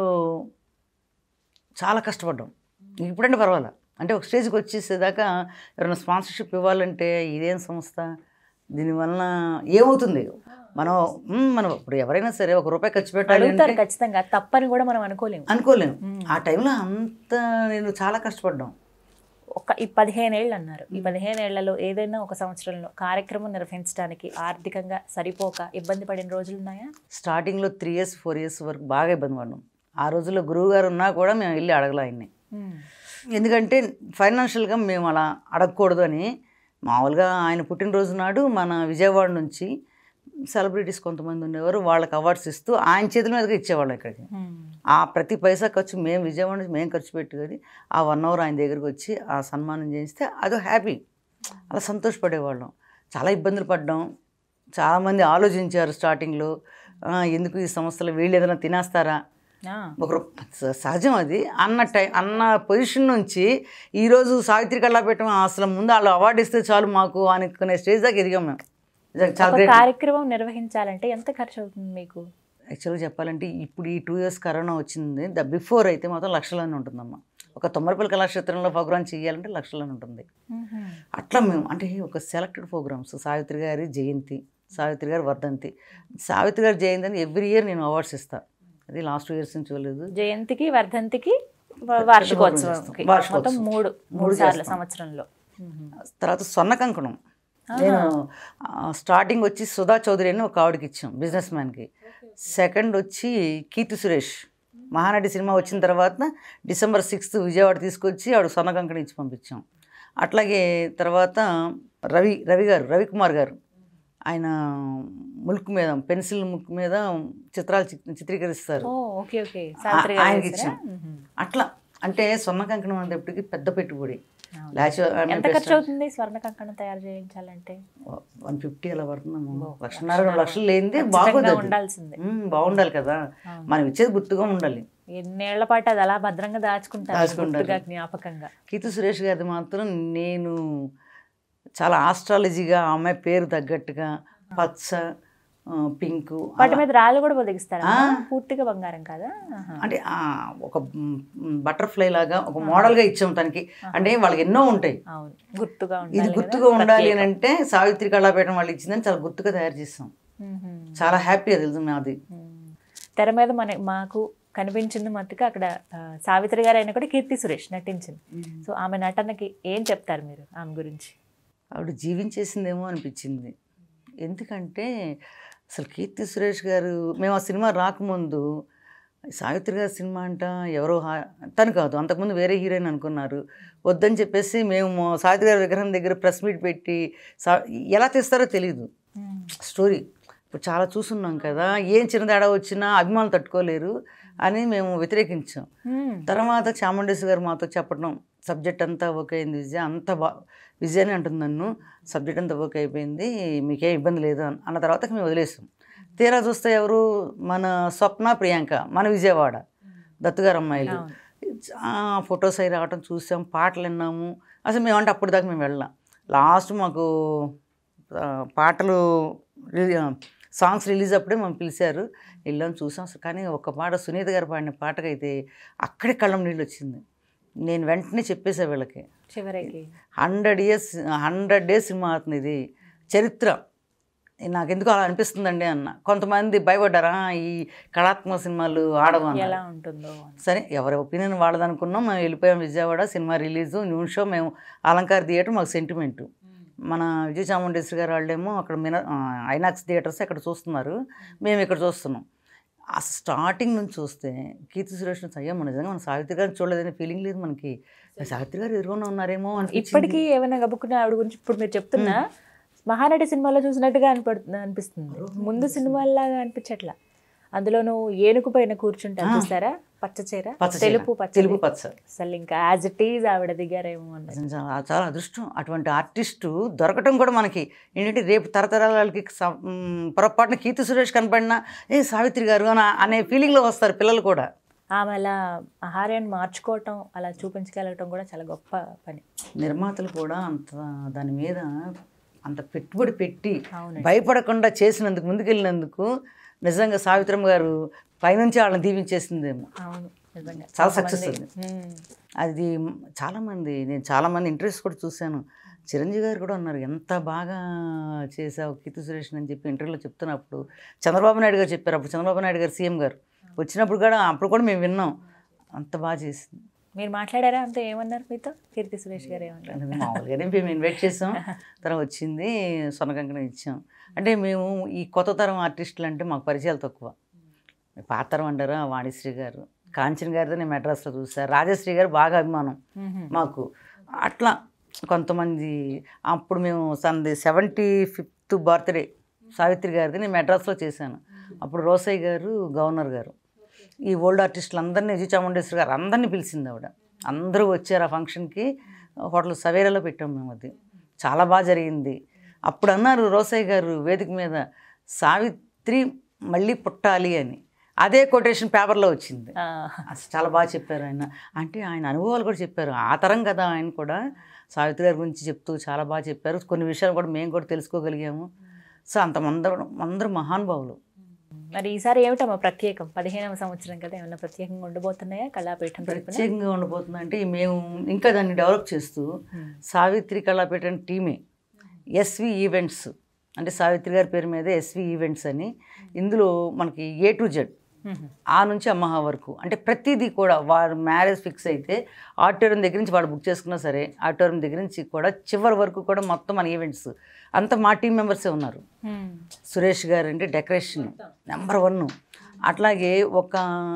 చాలా కష్టపడ్డాం ఇప్పుడంటే పర్వాలే అంటే ఒక స్టేజ్కి వచ్చేసేదాకా ఎవరైనా స్పాన్సర్షిప్ ఇవ్వాలంటే ఇదేం సంస్థ దీనివల్ల ఏమవుతుంది మనం మ్, మనం ఇప్పుడు ఎవరైనా సరే ఒక రూపాయి ఖర్చు పెట్టాలి అడుగుతారు అంటే ఖచ్చితంగా తప్పని కూడా మనం అనుకోలేము అనుకోలేము మ్. ఆ టైంలో అంత నేను చాలా కష్టపడ్డాం ఒక ఈ పదిహేను ఏళ్ళు అన్నారు ఈ పదిహేను ఏళ్లలో ఏదైనా ఒక సంవత్సరంలో కార్యక్రమం నిర్వహించడానికి ఆర్థికంగా సరిపోక ఇబ్బంది పడిన రోజులు ఉన్నాయా స్టార్టింగ్లో త్రీ ఇయర్స్ ఫోర్ ఇయర్స్ వరకు బాగా ఇబ్బంది పడ్డాం ఆ రోజుల్లో గురువు గారు ఉన్నా కూడా మేము వెళ్ళి అడగలే ఆయన్ని ఎందుకంటే ఫైనాన్షియల్గా మేము అలా అడగకూడదు అని మామూలుగా ఆయన పుట్టినరోజు నాడు మన విజయవాడ నుంచి సెలబ్రిటీస్ కొంతమంది ఉండేవారు వాళ్ళకి అవార్డ్స్ ఇస్తూ ఆయన చేతుల మీదుగా ఇచ్చేవాళ్ళం ఇక్కడికి ఆ ప్రతి పైసా ఖర్చు మేము విజయవాడ నుంచి మేము ఖర్చు పెట్టుకొని ఆ వన్ అవర్ ఆయన దగ్గరికి వచ్చి ఆ సన్మానం చేస్తే అదో హ్యాపీ అలా సంతోషపడేవాళ్ళం చాలా ఇబ్బందులు పడ్డాం చాలామంది ఆలోచించారు స్టార్టింగ్లో "ఆ, ఎందుకు ఈ సంస్థలు వీళ్ళు ఏదైనా తినేస్తారా ఒకరు స- సహజం అది అన్న టై అన్న పొజిషన్ నుంచి ఈరోజు సావిత్రి కళాపీఠం అసలు ముందు వాళ్ళు అవార్డు ఇస్తే చాలు మాకు అనుకునే స్టేజ్ దాకా ఎదిగాం మేము నిజంగా చాలా ఒక గ్రేట్ కార్యక్రమం నిర్వహించాలంటే ఎంత ఖర్చు అవుతుంది మీకు యాక్చువల్గా చెప్పాలంటే ఇప్పుడు ఈ టూ ఇయర్స్ కరోనా వచ్చింది ద బిఫోర్ అయితే మాత్రం లక్షలని ఉంటుందమ్మా ఒక తొమ్మరపల్లి కళాక్షేత్రంలో ప్రోగ్రామ్ చేయాలంటే లక్షలని ఉంటుంది అట్లా మేము అంటే ఒక సెలెక్టెడ్ ప్రోగ్రామ్స్ సావిత్రి గారి జయంతి సావిత్రి గారి వర్ధంతి సావిత్రి గారి జయంతి అని ఎవ్రీ ఇయర్ నేను అవార్డ్స్ ఇస్తాను అది లాస్ట్ టూ ఇయర్స్ నుంచి చూడలేదు జయంతికి వర్ధంతికి వ- వార్షికోత్సవంకి వార్షికోత్సవం. మొత్తం మూడు మూడు మూడు సార్లు చేస్తాం. సంవత్సరంలో తర్వాత స్వర్ణ కంకణం నేను స్టార్టింగ్ వచ్చి సుధా చౌదరి అని ఒక ఆవిడకి ఇచ్చాం బిజినెస్ మ్యాన్కి సెకండ్ వచ్చి కీర్తి సురేష్ మహానటి సినిమా వచ్చిన తర్వాత డిసెంబర్ సిక్స్త్ విజయవాడ తీసుకొచ్చి ఆవిడ స్వర్ణ కంకణ ఇచ్చి పంపించాం అట్లాగే తర్వాత రవి రవి గారు రవికుమార్ గారు ఆయన ముల్క్ మీద పెన్సిల్ ముల్క్ మీద చిత్రాలు చి- చిత్రీకరిస్తారు oh okay okay Savitri garu ఆయనకి వేశారా? ఇచ్చాం. మ్మ్. అట్లా అంటే స్వర్ణ కంకణం అనేటప్పటికి పెద్ద పెట్టుబడి అవును. లాచ్ ఎంత ఖర్చు అవుతుంది స్వర్ణ కంకణం తయారు చేయించాలంటే వన్ ఫిఫ్టీ అలా పడుతుందమ్మా ఓ, లక్షన్నర రెండు లక్షలు లేనిది ఖచ్చితంగా బాగోదు అది. ఉండాల్సిందే ఉమ్, బాగుండాలి కదా అవును. మనం ఇచ్చేది గుర్తుగా ఉండాలి ఎన్నేళ్ల పాటు అది అలా భద్రంగా దాచుకుంటారు దాచుకుంటారు. గుర్తుగా జ్ఞాపకంగా కీర్తి సురేష్ గారిది మాత్రం నేను చాలా ఆస్ట్రాలజీగా ఆ అమ్మాయి పేరు తగ్గట్టుగా పచ్చ ఆ, పింకు వాటి మీద రాళ్ళు కూడా పొదిగిస్తారా ఆ. పూర్తిగా బంగారం కాదా ఆహా. అంటే ఆ, ఒక బటర్ఫ్లై లాగా ఒక మోడల్గా ఇచ్చాం తనకి అంటే వాళ్ళకి ఎన్నో ఉంటాయి అవును గుర్తుగా ఇది ఉండాలి గుర్తుగా ఉండాలి అని అంటే సావిత్రి కళాపీఠం వాళ్ళు ఇచ్చిందని చాలా గుర్తుగా తయారు చేస్తాం చాలా హ్యాపీగా తెలుసు మాది తెర మీద మన మాకు కనిపించింది మట్టుకు అక్కడ ఆ, సావిత్రి గారు అయినా కూడా కీర్తి సురేష్ నటించింది సో ఆమె నటనకి ఏం చెప్తారు మీరు ఆమె గురించి ఆవిడ జీవించేసిందేమో అనిపించింది ఎందుకంటే అసలు కీర్తి సురేష్ గారు మేము ఆ సినిమా రాకముందు సావిత్రి గారి సినిమా అంట ఎవరో హా- తను కాదు అంతకుముందు వేరే హీరోయిన్ అనుకున్నారు వద్దని చెప్పేసి మేము సావిత్రి గారి విగ్రహం దగ్గర ప్రెస్ మీట్ పెట్టి సా ఎలా తీస్తారో తెలియదు స్టోరీ ఇప్పుడు చాలా చూస్తున్నాం కదా ఏం చిన్న తేడా వచ్చినా అభిమానులు తట్టుకోలేరు అని మేము వ్యతిరేకించాం మ్మ్. తర్వాత చాముండేశ్వరి గారు మాతో చెప్పడం సబ్జెక్ట్ అంతా ఓకే అయింది విజయ అంత బా విజయ అని అంటుంది నన్ను సబ్జెక్ట్ అంతా ఓకే అయిపోయింది మీకేం ఇబ్బంది లేదు అన్న అన్న తర్వాత మేము వదిలేసాం తీరా చూస్తే ఎవరు మన స్వప్న ప్రియాంక మన విజయవాడ దత్తుగారు అమ్మాయిలు అవును. ఫొటోస్ అవి రావటం చూసాం పాటలు విన్నాము అసలు మేమంటే అప్పుడు దాకా మేము వెళ్ళాం లాస్ట్ మాకు ఆ, పాటలు సాంగ్స్ రిలీజ్ అప్పుడే మనం పిలిచారు వెళ్ళాం చూసాం అసలు కానీ ఒక పాట సునీత గారు పాడిన పాటకైతే అక్కడే కళ్ళం నీళ్ళు వచ్చింది నేను వెంటనే చెప్పేసా వీళ్ళకి చివరికి హండ్రెడ్ ఇయర్స్ హండ్రెడ్ డేస్ సినిమా అవుతుంది ఇది చరిత్ర నాకెందుకు అలా అనిపిస్తుందండి అన్న కొంతమంది భయపడ్డారా ఈ కళాత్మక సినిమాలు ఆడవు అన్నారు. ఎలా ఉంటుందో అని. సరే ఎవరి ఒపీనియన్ వాళ్ళదనుకున్నాం మేము వెళ్ళిపోయాం విజయవాడ సినిమా రిలీజు న్యూస్ షో మేము అలంకార్ థియేటర్ మాకు సెంటిమెంట్ మన విజయ చాముండేశ్వరి గారు వాళ్ళేమో అక్కడ మిన ఐనాక్స్ థియేటర్స్ అక్కడ చూస్తున్నారు మేము ఇక్కడ చూస్తున్నాం ఆ స్టార్టింగ్ నుంచి చూస్తే కీర్తి సురేష్ అయ్యా మన నిజంగా మన సావిత్రి గారిని చూడలేదనే ఫీలింగ్ లేదు మనకి సావిత్రి గారు ఎదురుగా ఉన్నారేమో అని ఇప్పటికీ ఏమైనా గబుక్కున్న ఆవిడ గురించి ఇప్పుడు మీరు చెప్తున్నా మహానటి సినిమాలో చూసినట్టుగా అనిపడుతుంది అనిపిస్తుంది ముందు సినిమాల్లాగా అనిపించట్లా అందులోనూ ఏనుగు పైన కూర్చుంటారు చూస్తారా పచ్చ చీర పచ్చ చీర, తెలుపు పచ్చ తెలుపు పచ్చ అసలు ఇంకా యాజ్ ఇట్ ఈజ్ ఆవిడ దిగారేమో అన్నది నిజం చాలా చాలా అదృష్టం అటువంటి ఆర్టిస్టు దొరకటం కూడా మనకి ఏంటంటే రేపు తరతరాలకి స- మ్, పొరపాటున కీర్తి సురేష్ కనపడినా ఏ సావిత్రి గారు అని అనే ఫీలింగ్లో వస్తారు పిల్లలు కూడా ఆమె అలా ఆహార్యాన్ని మార్చుకోవటం అలా చూపించగలగటం కూడా చాలా గొప్ప పని నిర్మాతలు కూడా అంత దాని మీద అంత పెట్టుబడి పెట్టి అవునండి. భయపడకుండా చేసినందుకు ముందుకెళ్ళినందుకు నిజంగా సావిత్రమ్మ గారు పైనుంచి వాళ్ళని దీవించేసిందేమో అవును నిజంగా చాలా సక్సెస్ కొంతమంది- అది మ్మ్. అది చాలామంది నేను చాలామంది ఇంటర్వ్యూస్ కూడా చూశాను చిరంజీవి గారు కూడా ఉన్నారు ఎంత బాగా చేసావు కీర్తి సురేష్ అని చెప్పి ఇంటర్వ్యూలో చెప్తున్నప్పుడు చంద్రబాబు నాయుడు గారు చెప్పారు అప్పుడు చంద్రబాబు నాయుడు గారు సీఎం గారు వచ్చినప్పుడు కూడా అప్పుడు కూడా మేము విన్నాం అంత బాగా చేసింది మీరు మాట్లాడారా అంతే ఏమన్నారు మీతో కీర్తి సురేష్ గారు ఏమన్నారు అంటే మామూలుగానే మేము ఇన్వైట్ చేసాం తర్వాత వచ్చింది సొనకంకణం ఇచ్చాం అంటే మేము ఈ కొత్త తరం ఆర్టిస్టులు అంటే మాకు పరిచయాలు తక్కువ పాత తరం అంటారా వాణిశ్రీ గారు కాంచన్ గారితో నేను మెడ్రాస్లో చూసాను రాజశ్రీ గారు బాగా అభిమానం మ్మ్. మాకు అట్లా కొంతమంది అప్పుడు మేము సంది సెవెంటీ ఫిఫ్త్ బర్త్డే సావిత్రి గారిది నేను మెడ్రాస్లో చేశాను అప్పుడు రోసయ్య గారు గవర్నర్ గారు ఈ ఓల్డ్ ఆర్టిస్టులు అందరినీ విజయ చాముండేశ్వరి గారు అందరినీ పిలిచింది ఆవిడ అందరూ వచ్చారు ఆ ఫంక్షన్కి హోటల్ సవేరాలో పెట్టాం మేము అది చాలా బాగా జరిగింది అప్పుడు అన్నారు రోసయ్య గారు వేదిక మీద సావిత్రి మళ్ళీ పుట్టాలి అని అదే కొటేషన్ పేపర్లో వచ్చింది ఆ, అసలు చాలా బాగా చెప్పారు ఆయన అంటే ఆయన అనుభవాలు కూడా చెప్పారు ఆ తరం కదా ఆయన కూడా సావిత్రి గారి గురించి చెప్తూ చాలా బాగా చెప్పారు కొన్ని విషయాలు కూడా మేము కూడా తెలుసుకోగలిగాము సో అంత అందరం అందరూ మహానుభావులు మరి ఈసారి ఏమిటమ్మా ప్రత్యేకం పదిహేనవ సంవత్సరం కదా ఏమన్నా ప్రత్యేకంగా ఉండబోతున్నాయా కళాపీఠం తరపున ప్రత్యేకంగా ఉండబోతుంది అంటే మేము ఇంకా దాన్ని డెవలప్ చేస్తూ మ్మ్. సావిత్రి కళాపీఠం టీమే ఎస్వి ఈవెంట్స్ అంటే సావిత్రి గారి పేరు మీద ఎస్వి ఈవెంట్స్ అని ఇందులో మనకి ఏ టు జెడ్ మ్మ్. ఆ నుంచి అమ్మహా వరకు అంటే ప్రతిదీ కూడా వాడు మ్యారేజ్ ఫిక్స్ అయితే ఆడిటోరియం దగ్గర నుంచి వాడు బుక్ చేసుకున్నా సరే ఆడిటోరియం దగ్గర నుంచి కూడా చివరి వరకు కూడా మొత్తం మన ఈవెంట్స్ అంతా మా టీం మెంబర్సే ఉన్నారు మ్మ్. సురేష్ గారు అంటే డెకరేషన్ నెంబర్ వన్ అట్లాగే ఒక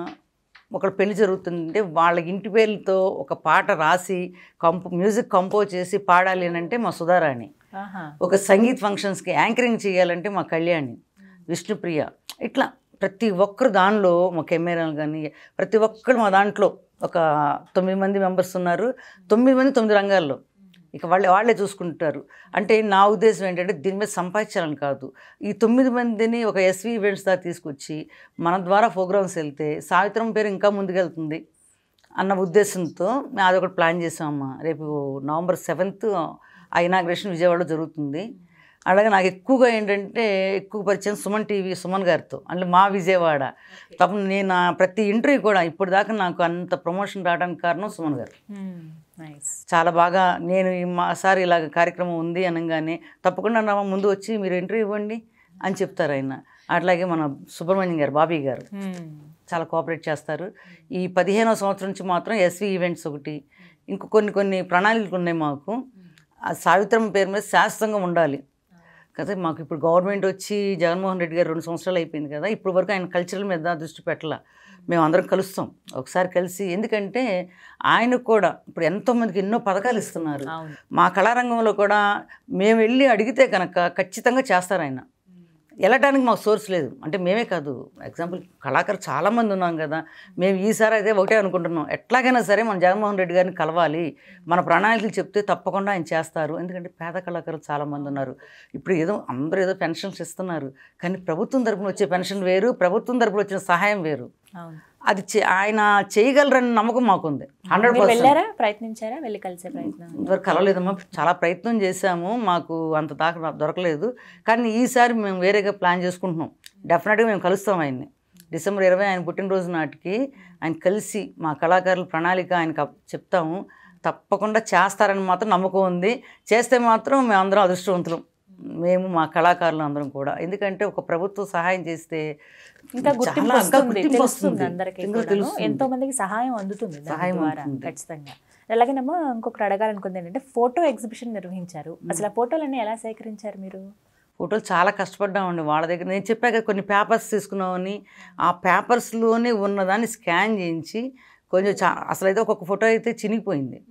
ఒకళ్ళ పెళ్లి జరుగుతుందంటే వాళ్ళ ఇంటి పేర్లతో ఒక పాట రాసి కంపో మ్యూజిక్ కంపోజ్ చేసి పాడాలి అని అంటే మా సుధారాణి ఆహా. ఒక సంగీత్ ఫంక్షన్స్కి యాంకరింగ్ చేయాలంటే మా కళ్యాణి విష్ణుప్రియ ఇట్లా ప్రతి ఒక్కరు దానిలో మా కెమెరాలు కానీ ప్రతి ఒక్కరు మా దాంట్లో ఒక తొమ్మిది మంది మెంబర్స్ ఉన్నారు తొమ్మిది మంది తొమ్మిది రంగాల్లో ఇక వాళ్ళే వాళ్ళే చూసుకుంటారు అంటే నా ఉద్దేశం ఏంటంటే దీని మీద సంపాదించాలని కాదు ఈ తొమ్మిది మందిని ఒక ఎస్వి ఈవెంట్స్ దాకా తీసుకొచ్చి మన ద్వారా ప్రోగ్రామ్స్ వెళ్తే సావిత్రం పేరు ఇంకా ముందుకెళ్తుంది అన్న ఉద్దేశంతో మేము అదొకటి ప్లాన్ చేసామమ్మా రేపు నవంబర్ సెవెంత్ ఆ ఇనాగ్రేషన్ విజయవాడలో జరుగుతుంది అలాగే నాకు ఎక్కువగా ఏంటంటే ఎక్కువ పరిచయం సుమన్ టీవీ సుమన్ గారితో అంటే మా విజయవాడ పాపం నేను ఆ ప్రతి ఇంటర్వ్యూ కూడా ఇప్పుడు దాకా నాకు అంత ప్రమోషన్ రావడానికి కారణం సుమన్ గారు మ్మ్. నైస్ చాలా బాగా నేను ఈ మా సార్ ఇలాగ కార్యక్రమం ఉంది అనగానే తప్పకుండా నా ముందు వచ్చి మీరు ఇంటర్వ్యూ ఇవ్వండి అని చెప్తారు ఆయన అట్లాగే మన సుబ్రహ్మణ్యం గారు బాబీ గారు మ్మ్. చాలా కోఆపరేట్ చేస్తారు ఈ పదిహేనవ సంవత్సరం నుంచి మాత్రం ఎస్వి ఈవెంట్స్ ఒకటి ఇంకో కొన్ని కొన్ని ప్రణాళికలు ఉన్నాయి మాకు ఆ సావిత్రమ్మ పేరు మీద శాశ్వతంగా ఉండాలి కదా మాకు ఇప్పుడు గవర్నమెంట్ వచ్చి జగన్మోహన్ రెడ్డి గారు రెండు సంవత్సరాలు అయిపోయింది కదా ఇప్పుడు వరకు ఆయన కల్చరల్ మీద దృష్టి పెట్టాల మేము అందరం కలుస్తాం ఒకసారి కలిసి ఎందుకంటే ఆయనకు కూడా ఇప్పుడు ఎంతోమందికి ఎన్నో పథకాలు ఇస్తున్నారు అవును మా కళారంగంలో కూడా మేము వెళ్ళి అడిగితే కనుక ఖచ్చితంగా చేస్తారు ఆయన వెళ్ళటానికి మాకు సోర్స్ లేదు అంటే మేమే కాదు ఎగ్జాంపుల్ కళాకారులు చాలామంది ఉన్నాం కదా మేము ఈసారి అయితే ఒకటే అనుకుంటున్నాం ఎట్లాగైనా సరే మన జగన్మోహన్ రెడ్డి గారిని కలవాలి మన ప్రణాళికలు చెప్తే తప్పకుండా ఆయన చేస్తారు ఎందుకంటే పేద కళాకారులు చాలామంది ఉన్నారు ఇప్పుడు ఏదో అందరూ ఏదో పెన్షన్స్ ఇస్తున్నారు కానీ ప్రభుత్వం తరపున వచ్చే పెన్షన్ వేరు ప్రభుత్వం తరపున వచ్చిన సహాయం వేరు అవును అది చే- ఆయన చేయగలరని నమ్మకం మాకుంది హండ్రెడ్ మీరు పర్సెంట్ వెళ్ళారా ప్రయత్నించారా వెళ్ళి కలిసే ప్రయత్నం ఇంతవరకు కలవలేదమ్మా చాలా ప్రయత్నం చేశాము మాకు అంత దాకా రా- దొరకలేదు కానీ ఈసారి మేము వేరేగా ప్లాన్ చేసుకుంటున్నాం డెఫినెట్గా మేము కలుస్తాం ఆయన్ని డిసెంబర్ ఇరవై ఆయన పుట్టినరోజు నాటికి ఆయన కలిసి మా కళాకారుల ప్రణాళిక ఆయనకు అప్- చెప్తాము తప్పకుండా చేస్తారని మాత్రం నమ్మకం ఉంది చేస్తే మాత్రం మేము అందరం అదృష్టవంతులం మేము మా కళాకారులు అందరం కూడా ఎందుకంటే ఒక ప్రభుత్వం సహాయం చేస్తే ఇంకా గుర్తింపు చాలా ఇంకా వస్తుంది గుర్తింపు తెలుస్తుంది వస్తుంది. అందరికీ ఇంకా కూడాను. తెలుస్తుంది. ఎంతో మందికి సహాయం అందుతుంది దాని సహాయం ద్వారా అందుతుంది. ఖచ్చితంగా అలాగేనమ్మా ఇంకొకటి అడగాలనుకుంది ఏంటంటే ఫోటో ఎగ్జిబిషన్ నిర్వహించారు అసలు ఆ ఫోటోలన్నీ ఎలా సేకరించారు మీరు ఫోటోలు చాలా కష్టపడ్డామండి వాళ్ళ దగ్గర నేను చెప్పాక కొన్ని పేపర్స్ తీసుకున్నామని ఆ పేపర్స్లోనే ఉన్నదాన్ని స్కాన్ చేయించి కొంచెం చా అసలు అయితే ఒక్కొక్క ఫోటో అయితే చినిగిపోయింది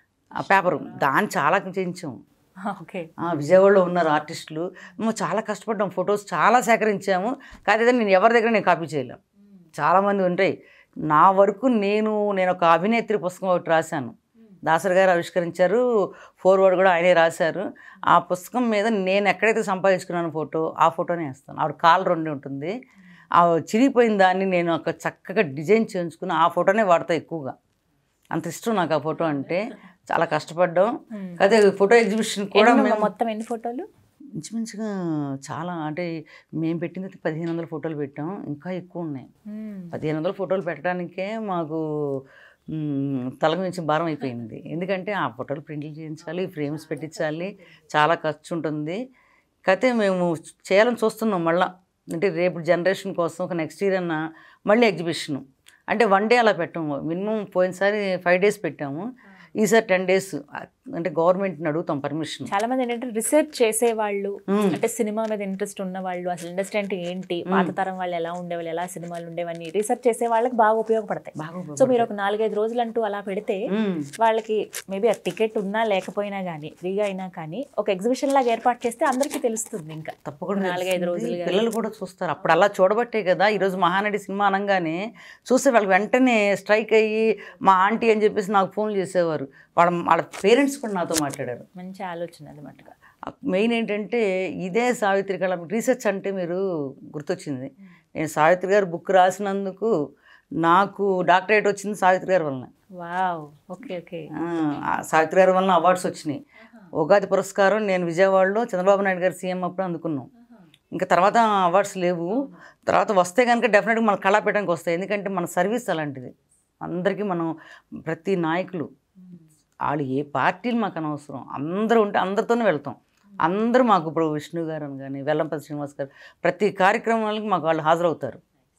ఆ పేపర్ దాన్ని చాలా చేయించాం ఓకే ఆ, విజయవాడలో ఉన్నారు ఆర్టిస్టులు మేము చాలా కష్టపడ్డాం ఫొటోస్ చాలా సేకరించాము కాకపోతే నేను ఎవరి దగ్గర నేను కాపీ చేయలేం చాలామంది ఉంటాయి నా వరకు నేను నేను ఒక అభినేత్రి పుస్తకం ఒకటి రాశాను దాసరి గారు ఆవిష్కరించారు ఫోర్వర్డ్ కూడా ఆయనే రాశారు ఆ పుస్తకం మీద నేను ఎక్కడైతే సంపాదించుకున్నాను ఫోటో ఆ ఫోటోనే వేస్తాను ఆవిడ కాలు రెండు ఉంటుంది ఆ చిరిగిపోయిన దాన్ని నేను ఒక చక్కగా డిజైన్ చేయించుకుని ఆ ఫోటోనే వాడతా ఎక్కువగా అంత ఇష్టం నాకు ఆ ఫోటో అంటే చాలా కష్టపడ్డాం అదే ఫోటో ఎగ్జిబిషన్ కూడా ఎన్ని మేము మొత్తం ఎన్ని ఫోటోలు ఇంచుమించుగా చాలా అంటే మేము పెట్టింది అయితే పదిహేను వందల ఫోటోలు పెట్టాం ఇంకా ఎక్కువ ఉన్నాయి మ్మ్. పదిహేను వందల ఫోటోలు పెట్టడానికే మాకు మ్, తలకు మించి భారం అయిపోయింది ఎందుకంటే ఆ ఫోటోలు ప్రింట్లు చేయించాలి ఫ్రేమ్స్ పెట్టించాలి చాలా ఖర్చు ఉంటుంది కాకపోతే మేము చేయాలని చూస్తున్నాం మళ్ళా అంటే రేపు జనరేషన్ కోసం ఒక నెక్స్ట్ ఇయర్ అన్న మళ్ళీ ఎగ్జిబిషన్ అంటే వన్ డే అలా పెట్టాము మినిమం పోయినసారి ఫైవ్ డేస్ పెట్టాము ఈసారి టెన్ డేస్ అంటే గవర్నమెంట్ని అడుగుతాం పర్మిషన్ చాలా మంది ఏంటంటే రీసెర్చ్ చేసే వాళ్ళు అంటే సినిమా మీద ఇంట్రెస్ట్ ఉన్న వాళ్ళు అసలు ఇండస్ట్రీ అంటే ఏంటి పాత తరం వాళ్ళు ఎలా ఉండేవాళ్ళు ఎలా సినిమాలు ఉండేవని రీసెర్చ్ చేసే వాళ్ళకి బాగా ఉపయోగపడతాయి బాగా సో మీరు ఒక నాలుగైదు రోజులు అంటూ అలా పెడితే మ్మ్. వాళ్ళకి మేబీ ఆ టికెట్ ఉన్నా లేకపోయినా కానీ ఫ్రీగా అయినా కానీ ఒక ఎగ్జిబిషన్ లాగా ఏర్పాటు చేస్తే అందరికీ తెలుస్తుంది ఇంకా తప్పకుండా నాలుగైదు తెలుస్తుంది. రోజులుగా. పిల్లలు కూడా చూస్తారు అప్పుడు అలా చూడబట్టే కదా ఈరోజు మహానటి సినిమా అనగానే చూస్తే వాళ్ళకి వెంటనే స్ట్రైక్ అయ్యి మా ఆంటీ అని చెప్పేసి నాకు ఫోన్లు చేసేవారు వాళ్ళ వాళ్ళ పేరెంట్స్ కూడా నాతో మాట్లాడారు మంచి ఆలోచన అది మటుగా మెయిన్ ఏంటంటే ఇదే సావిత్రి కళ రీసెర్చ్ అంటే మీరు గుర్తొచ్చింది నేను సావిత్రి గారు బుక్ రాసినందుకు నాకు డాక్టరేట్ వచ్చింది సావిత్రి గారి వలన వావ్ ఓకే ఓకే ఆ సావిత్రి గారి వలన అవార్డ్స్ వచ్చినాయి ఉగాది పురస్కారం నేను విజయవాడలో చంద్రబాబు నాయుడు గారు సీఎం అప్పుడు అందుకున్నాం ఇంకా తర్వాత అవార్డ్స్ లేవు తర్వాత వస్తే కనుక డెఫినెట్గా మన కళాపీఠానికి వస్తాయి ఎందుకంటే మన సర్వీస్ అలాంటిది అందరికీ మనం ప్రతి నాయకులు వాళ్ళు ఏ పార్టీలు మాకు అనవసరం అందరూ ఉంటే అందరితోనే వెళ్తాం అందరూ మాకు ఇప్పుడు విష్ణు గారు అని కానీ వెల్లంపల్లి శ్రీనివాస్ గారు ప్రతి కార్యక్రమానికి మాకు వాళ్ళు హాజరవుతారు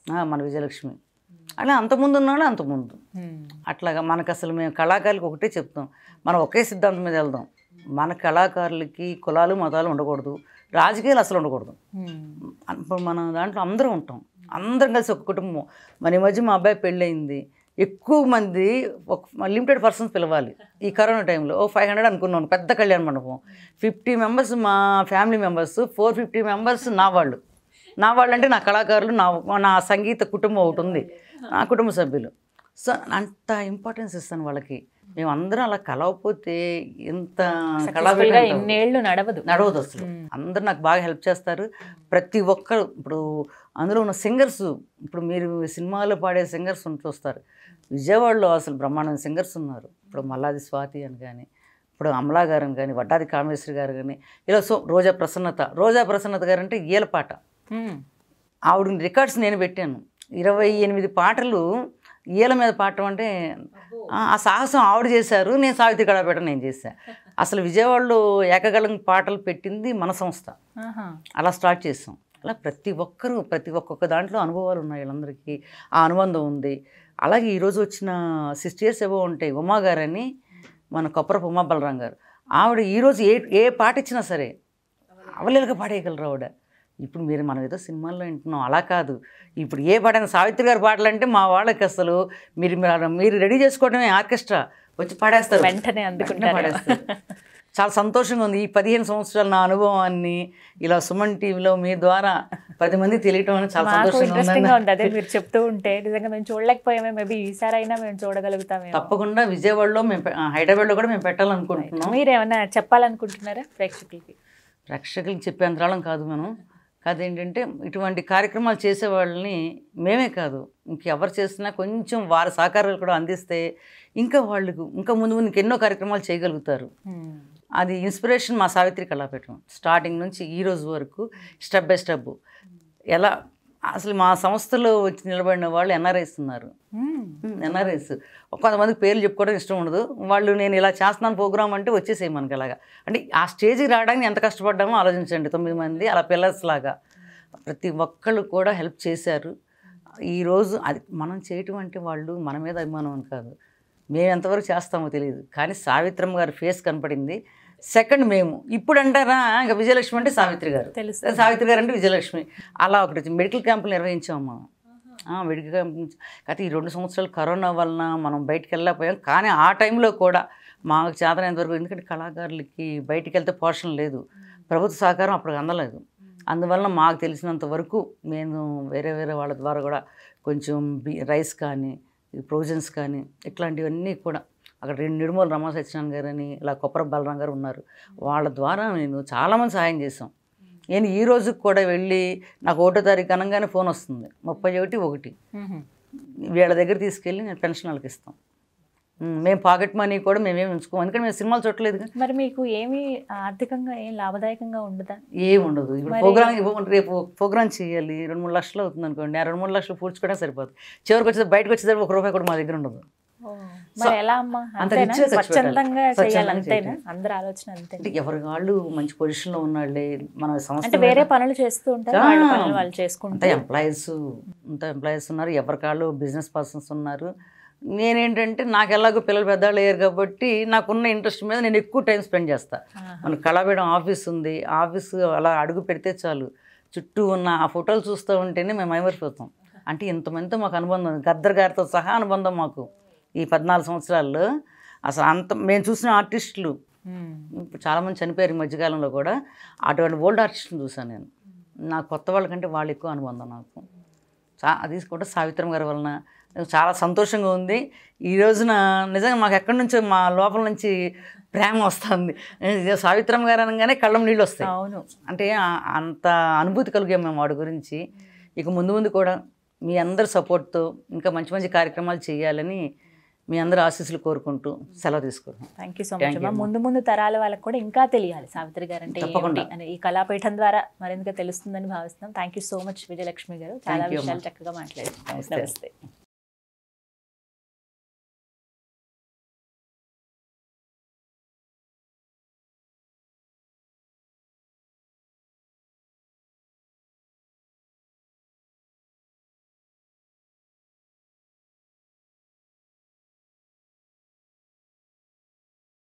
ఆ, మన విజయలక్ష్మి అలా అంతకుముందు ఉన్నాడు అంతకుముందు ఉమ్. అట్లాగా మనకు అసలు మేము కళాకారులకు ఒకటే చెప్తాం మనం ఒకే సిద్ధాంతం మీద వెళ్దాం మన కళాకారులకి కులాలు మతాలు ఉండకూడదు రాజకీయాలు అసలు ఉండకూడదు ఉమ్. ఇప్పుడు మన దాంట్లో అందరం ఉంటాం అందరం కలిసి ఒక కుటుంబం మన ఈ మధ్య మా అబ్బాయి పెళ్ళయింది ఎక్కువ మంది ఒక లిమిటెడ్ పర్సన్స్ పిలవాలి ఈ కరోనా టైంలో ఓ ఫైవ్ హండ్రెడ్ అనుకున్నాను పెద్ద కళ్యాణ మండపం ఫిఫ్టీ మెంబర్స్ మా family members four fifty members నా వాళ్ళు నా వాళ్ళు అంటే నా కళాకారులు నా నా సంగీత కుటుంబం ఒకటి ఉంది నా కుటుంబ సభ్యులు సో అంత ఇంపార్టెన్స్ ఇస్తాను వాళ్ళకి మేము అందరం అలా కలవకపోతే ఎంత Successful గా కళాకారులు ఎన్నేళ్ళు నడవదు నడవదు అసలు అందరు నాకు బాగా హెల్ప్ చేస్తారు ప్రతి ఒక్కరు ఇప్పుడు అందులో ఉన్న సింగర్స్ ఇప్పుడు మీరు సినిమాలో పాడే సింగర్స్ చూస్తారు విజయవాడలో అసలు బ్రహ్మాండం సింగర్స్ ఉన్నారు ఇప్పుడు మల్లాది స్వాతి అని కానీ ఇప్పుడు అమలా గారు అని కానీ వడ్డాది కామేశ్వరి గారు కానీ ఇలా సో రోజా ప్రసన్నత రోజా ప్రసన్నత గారు అంటే ఈలపాట ఉమ్. ఆవిడ రికార్డ్స్ నేను పెట్టాను ఇరవై ఎనిమిది పాటలు ఈల మీద పాడటం అంటే ఆ ఆ సాహసం ఆవిడ చేశారు నేను సావిత్రి కళాపేట నేను చేశాను అసలు విజయవాడలో ఏకగళం పాటలు పెట్టింది మన సంస్థ ఆహా. అలా స్టార్ట్ చేసాం అలా ప్రతి ఒక్కరూ ప్రతి ఒక్కొక్క దాంట్లో అనుభవాలు ఉన్నాయి వీళ్ళందరికీ ఆ అనుబంధం ఉంది అలాగే ఈరోజు వచ్చిన సిక్స్టీ ఇయర్స్ ఏవో ఉంటాయి ఉమా గారని మన కొప్పరపు ఉమా బలరాం గారు ఆవిడ ఈరోజు ఏ ఏ పాట ఇచ్చినా సరే అవలేలుగా పాడేయగలరు ఆవిడ ఇప్పుడు మీరు మనం ఏదో సినిమాల్లో వింటున్నాం అలా కాదు ఇప్పుడు ఏ పాటైనా సావిత్రి గారి పాటలు అంటే మా వాళ్ళకి అసలు మీరు మీరు- మీరు రెడీ చేసుకోవడమే ఆర్కెస్ట్రా వచ్చి పాడేస్తారు వెంటనే అందుకుంటారు. వెంటనే పాడేస్తారు. చాలా సంతోషంగా ఉంది ఈ పదిహేను సంవత్సరాల నా అనుభవాన్ని ఇలా సుమన్ టీవీలో మీ ద్వారా పది మంది తెలియటం అనేది చాలా మాకు సంతోషంగా ఇంట్రెస్టింగ్ గా ఉంది అదే ఉందండి మీరు చెప్తూ ఉంటే నిజంగా మేము చూడలేకపోయామే మేబీ ఈసారైనా మేము చూడగలుగుతామేమో తప్పకుండా విజయవాడలో మేము పె- ఆ, హైదరాబాద్లో కూడా మేము పెట్టాలనుకుంటున్నాం మీరేమన్నా చెప్పాలనుకుంటున్నారా ప్రేక్షకులకి ప్రేక్షకులకు చెప్పే అంతరాళం కాదు మనం కాదు ఏంటంటే ఇటువంటి కార్యక్రమాలు చేసే వాళ్ళని మేమే కాదు ఇంకెవరు చేసినా కొంచెం వారి సహకారాలు కూడా అందిస్తే ఇంకా వాళ్ళకు ఇంకా ముందు ముందు ఇంకెన్నో కార్యక్రమాలు చేయగలుగుతారు ఉమ్. అది ఇన్స్పిరేషన్ మా సావిత్రి కళాపీఠం స్టార్టింగ్ నుంచి ఈ రోజు వరకు స్టెప్ బై స్టెప్ ఎలా అసలు మా సంస్థలో వచ్చి నిలబడిన వాళ్ళు ఎన్ఆర్ఐస్ ఉన్నారు ఉమ్. ఎన్ఆర్ఐస్ కొంతమందికి పేర్లు చెప్పుకోవడం ఇష్టం ఉండదు వాళ్ళు నేను ఇలా చేస్తున్నాను ప్రోగ్రామ్ అంటే వచ్చేసేయి మనకి అలాగా అంటే ఆ స్టేజ్కి రావడానికి ఎంత కష్టపడ్డామో ఆలోచించండి తొమ్మిది మంది అలా పిల్లర్స్ లాగా ప్రతి ఒక్కళ్ళు కూడా హెల్ప్ చేశారు ఈరోజు అది మనం చేయటం అంటే వాళ్ళు మన మీద అభిమానం అని కాదు మేము ఎంతవరకు చేస్తామో తెలియదు కానీ సావిత్రమ్మ గారి ఫేస్ కనపడింది సెకండ్ మేము ఇప్పుడు అంటారా ఇంకా విజయలక్ష్మి అంటే సావిత్రి గారు తెలుస్తుంది. సావిత్రి గారు అంటే విజయలక్ష్మి అలా ఒకటి మెడికల్ క్యాంపులు నిర్వహించాము మనం ఆ, మెడికల్ క్యాంప్ నుంచి కాకపోతే ఈ రెండు సంవత్సరాలు కరోనా వలన మనం బయటికి వెళ్ళలేకపోయాం కానీ ఆ టైంలో కూడా మాకు చేతనైనంత వరకు ఎందుకంటే కళాకారులకి బయటికి వెళ్తే పోషణ లేదు ప్రభుత్వ సహకారం అప్పుడు అందలేదు అందువలన మాకు తెలిసినంత వరకు నేను వేరే వేరే వాళ్ళ ద్వారా కూడా కొంచెం బి రైస్ కానీ ప్రొవిజన్స్ కానీ ఇట్లాంటివన్నీ కూడా అక్కడ రెండు నిడుమూల రమా సత్యనారాయణ గారు అని ఇలా కొప్పర బలరాం గారు ఉన్నారు వాళ్ళ ద్వారా నేను చాలామంది సహాయం చేశాం నేను ఈ రోజుకి కూడా వెళ్ళి నాకు ఒకటో తారీఖు అనగానే ఫోన్ వస్తుంది ముప్పై ఒకటి ఒకటి ఉహు. వీళ్ళ దగ్గర తీసుకెళ్ళి నేను పెన్షన్ వాళ్ళకి ఇస్తాం ఉమ్, మేము పాకెట్ మనీ కూడా మేమేమి ఉంచుకోం ఎందుకంటే మేము సినిమాలు చూడలేదు మరి మీకు ఏమి ఆర్థికంగా ఏం లాభదాయకంగా ఉండదా ఏం ఉండదు ఇప్పుడు మరి- ప్రోగ్రామ్ ఇవ్వ- రేపు ప్రోగ్రామ్ చేయాలి రెండు మూడు లక్షలు అవుతుంది అనుకోండి ఆ రెండు మూడు లక్షలు పూడ్చుకోవడం సరిపోతుంది చివరికి వచ్చేది బయటకు వచ్చేసరికి ఒక రూపాయి కూడా మా దగ్గర ఉండదు ఓ, మరి ఎలా అమ్మా అంత అంతేనా రిచ్గా ఖర్చు పెట్టాలి. స్వచ్ఛందంగా చేయాలి స్వచ్ఛందంగా అంతేనా చేయాలి. అందరి ఆలోచన అంతేనా అంటే ఎవరి వాళ్ళు మంచి పొజిషన్లో ఉన్నాళ్ళే మన సంస్థ అంటే వేరే పనులు చేస్తూ ఉంటారు ఆ, వాళ్ళ పనులు వాళ్ళు అంత చేసుకుంటారు ఎంప్లాయీస్ అంత ఎంప్లాయీస్ ఉన్నారు ఎవరి కాళ్ళు బిజినెస్ పర్సన్స్ ఉన్నారు నేనేంటంటే నాకు ఎలాగో పిల్లలు పెద్దవాళ్ళు అయ్యారు కాబట్టి నాకున్న ఇంట్రెస్ట్ మీద నేను ఎక్కువ టైం స్పెండ్ చేస్తాను మన కళాపీఠం ఆఫీస్ ఉంది ఆఫీస్ అలా అడుగు పెడితే చాలు చుట్టూ ఉన్న ఆ ఫోటోలు చూస్తూ ఉంటేనే మేము మైమరిపోతాం అంటే ఇంతమందితో మాకు అనుబంధం ఉంది. గద్దర్ గారితో సహా అనుబంధం మాకు ఈ పద్నాలుగు సంవత్సరాల్లో అసలు అంత మేము చూసిన ఆర్టిస్టులు ఉమ్. ఇప్పుడు చాలామంది చనిపోయారు ఈ మధ్యకాలంలో కూడా అటువంటి ఓల్డ్ ఆర్టిస్ట్ని చూసాను నేను నా కొత్త వాళ్ళకంటే వాళ్ళు ఎక్కువ అనుబంధం నాకు చా అది కూడా సావిత్రం గారి వలన నాకు చాలా సంతోషంగా ఉంది ఈ రోజున నిజంగా మాకు ఎక్కడి నుంచో మా లోపల నుంచి ప్రేమ వస్తుంది ఇదే సావిత్రం గారు అనగానే కళ్ళం నీళ్ళు వస్తాయి అవును అంటే ఆ- అంత అనుభూతి కలిగాం మేము వాడి గురించి ఇక ముందు ముందు కూడా మీ అందరి సపోర్ట్తో ఇంకా మంచి మంచి కార్యక్రమాలు చేయాలని మీ అందరి ఆశీస్సులు కోరుకుంటూ సెలవు తీసుకుంటున్నాం thank you so Thank much you, అమ్మా అమ్మా. ముందు ముందు తరాల వాళ్ళకి కూడా ఇంకా తెలియాలి సావిత్రి గారు అంటే తప్పకుండా. ఏంటి అని ఈ కళాపీఠం ద్వారా మరింతగా తెలుస్తుందని భావిస్తున్నాం thank you so much Vijayalakshmi garu చాలా Thank you, విషయాలు అమ్మా. చక్కగా మాట్లాడారు నమస్తే. నమస్తే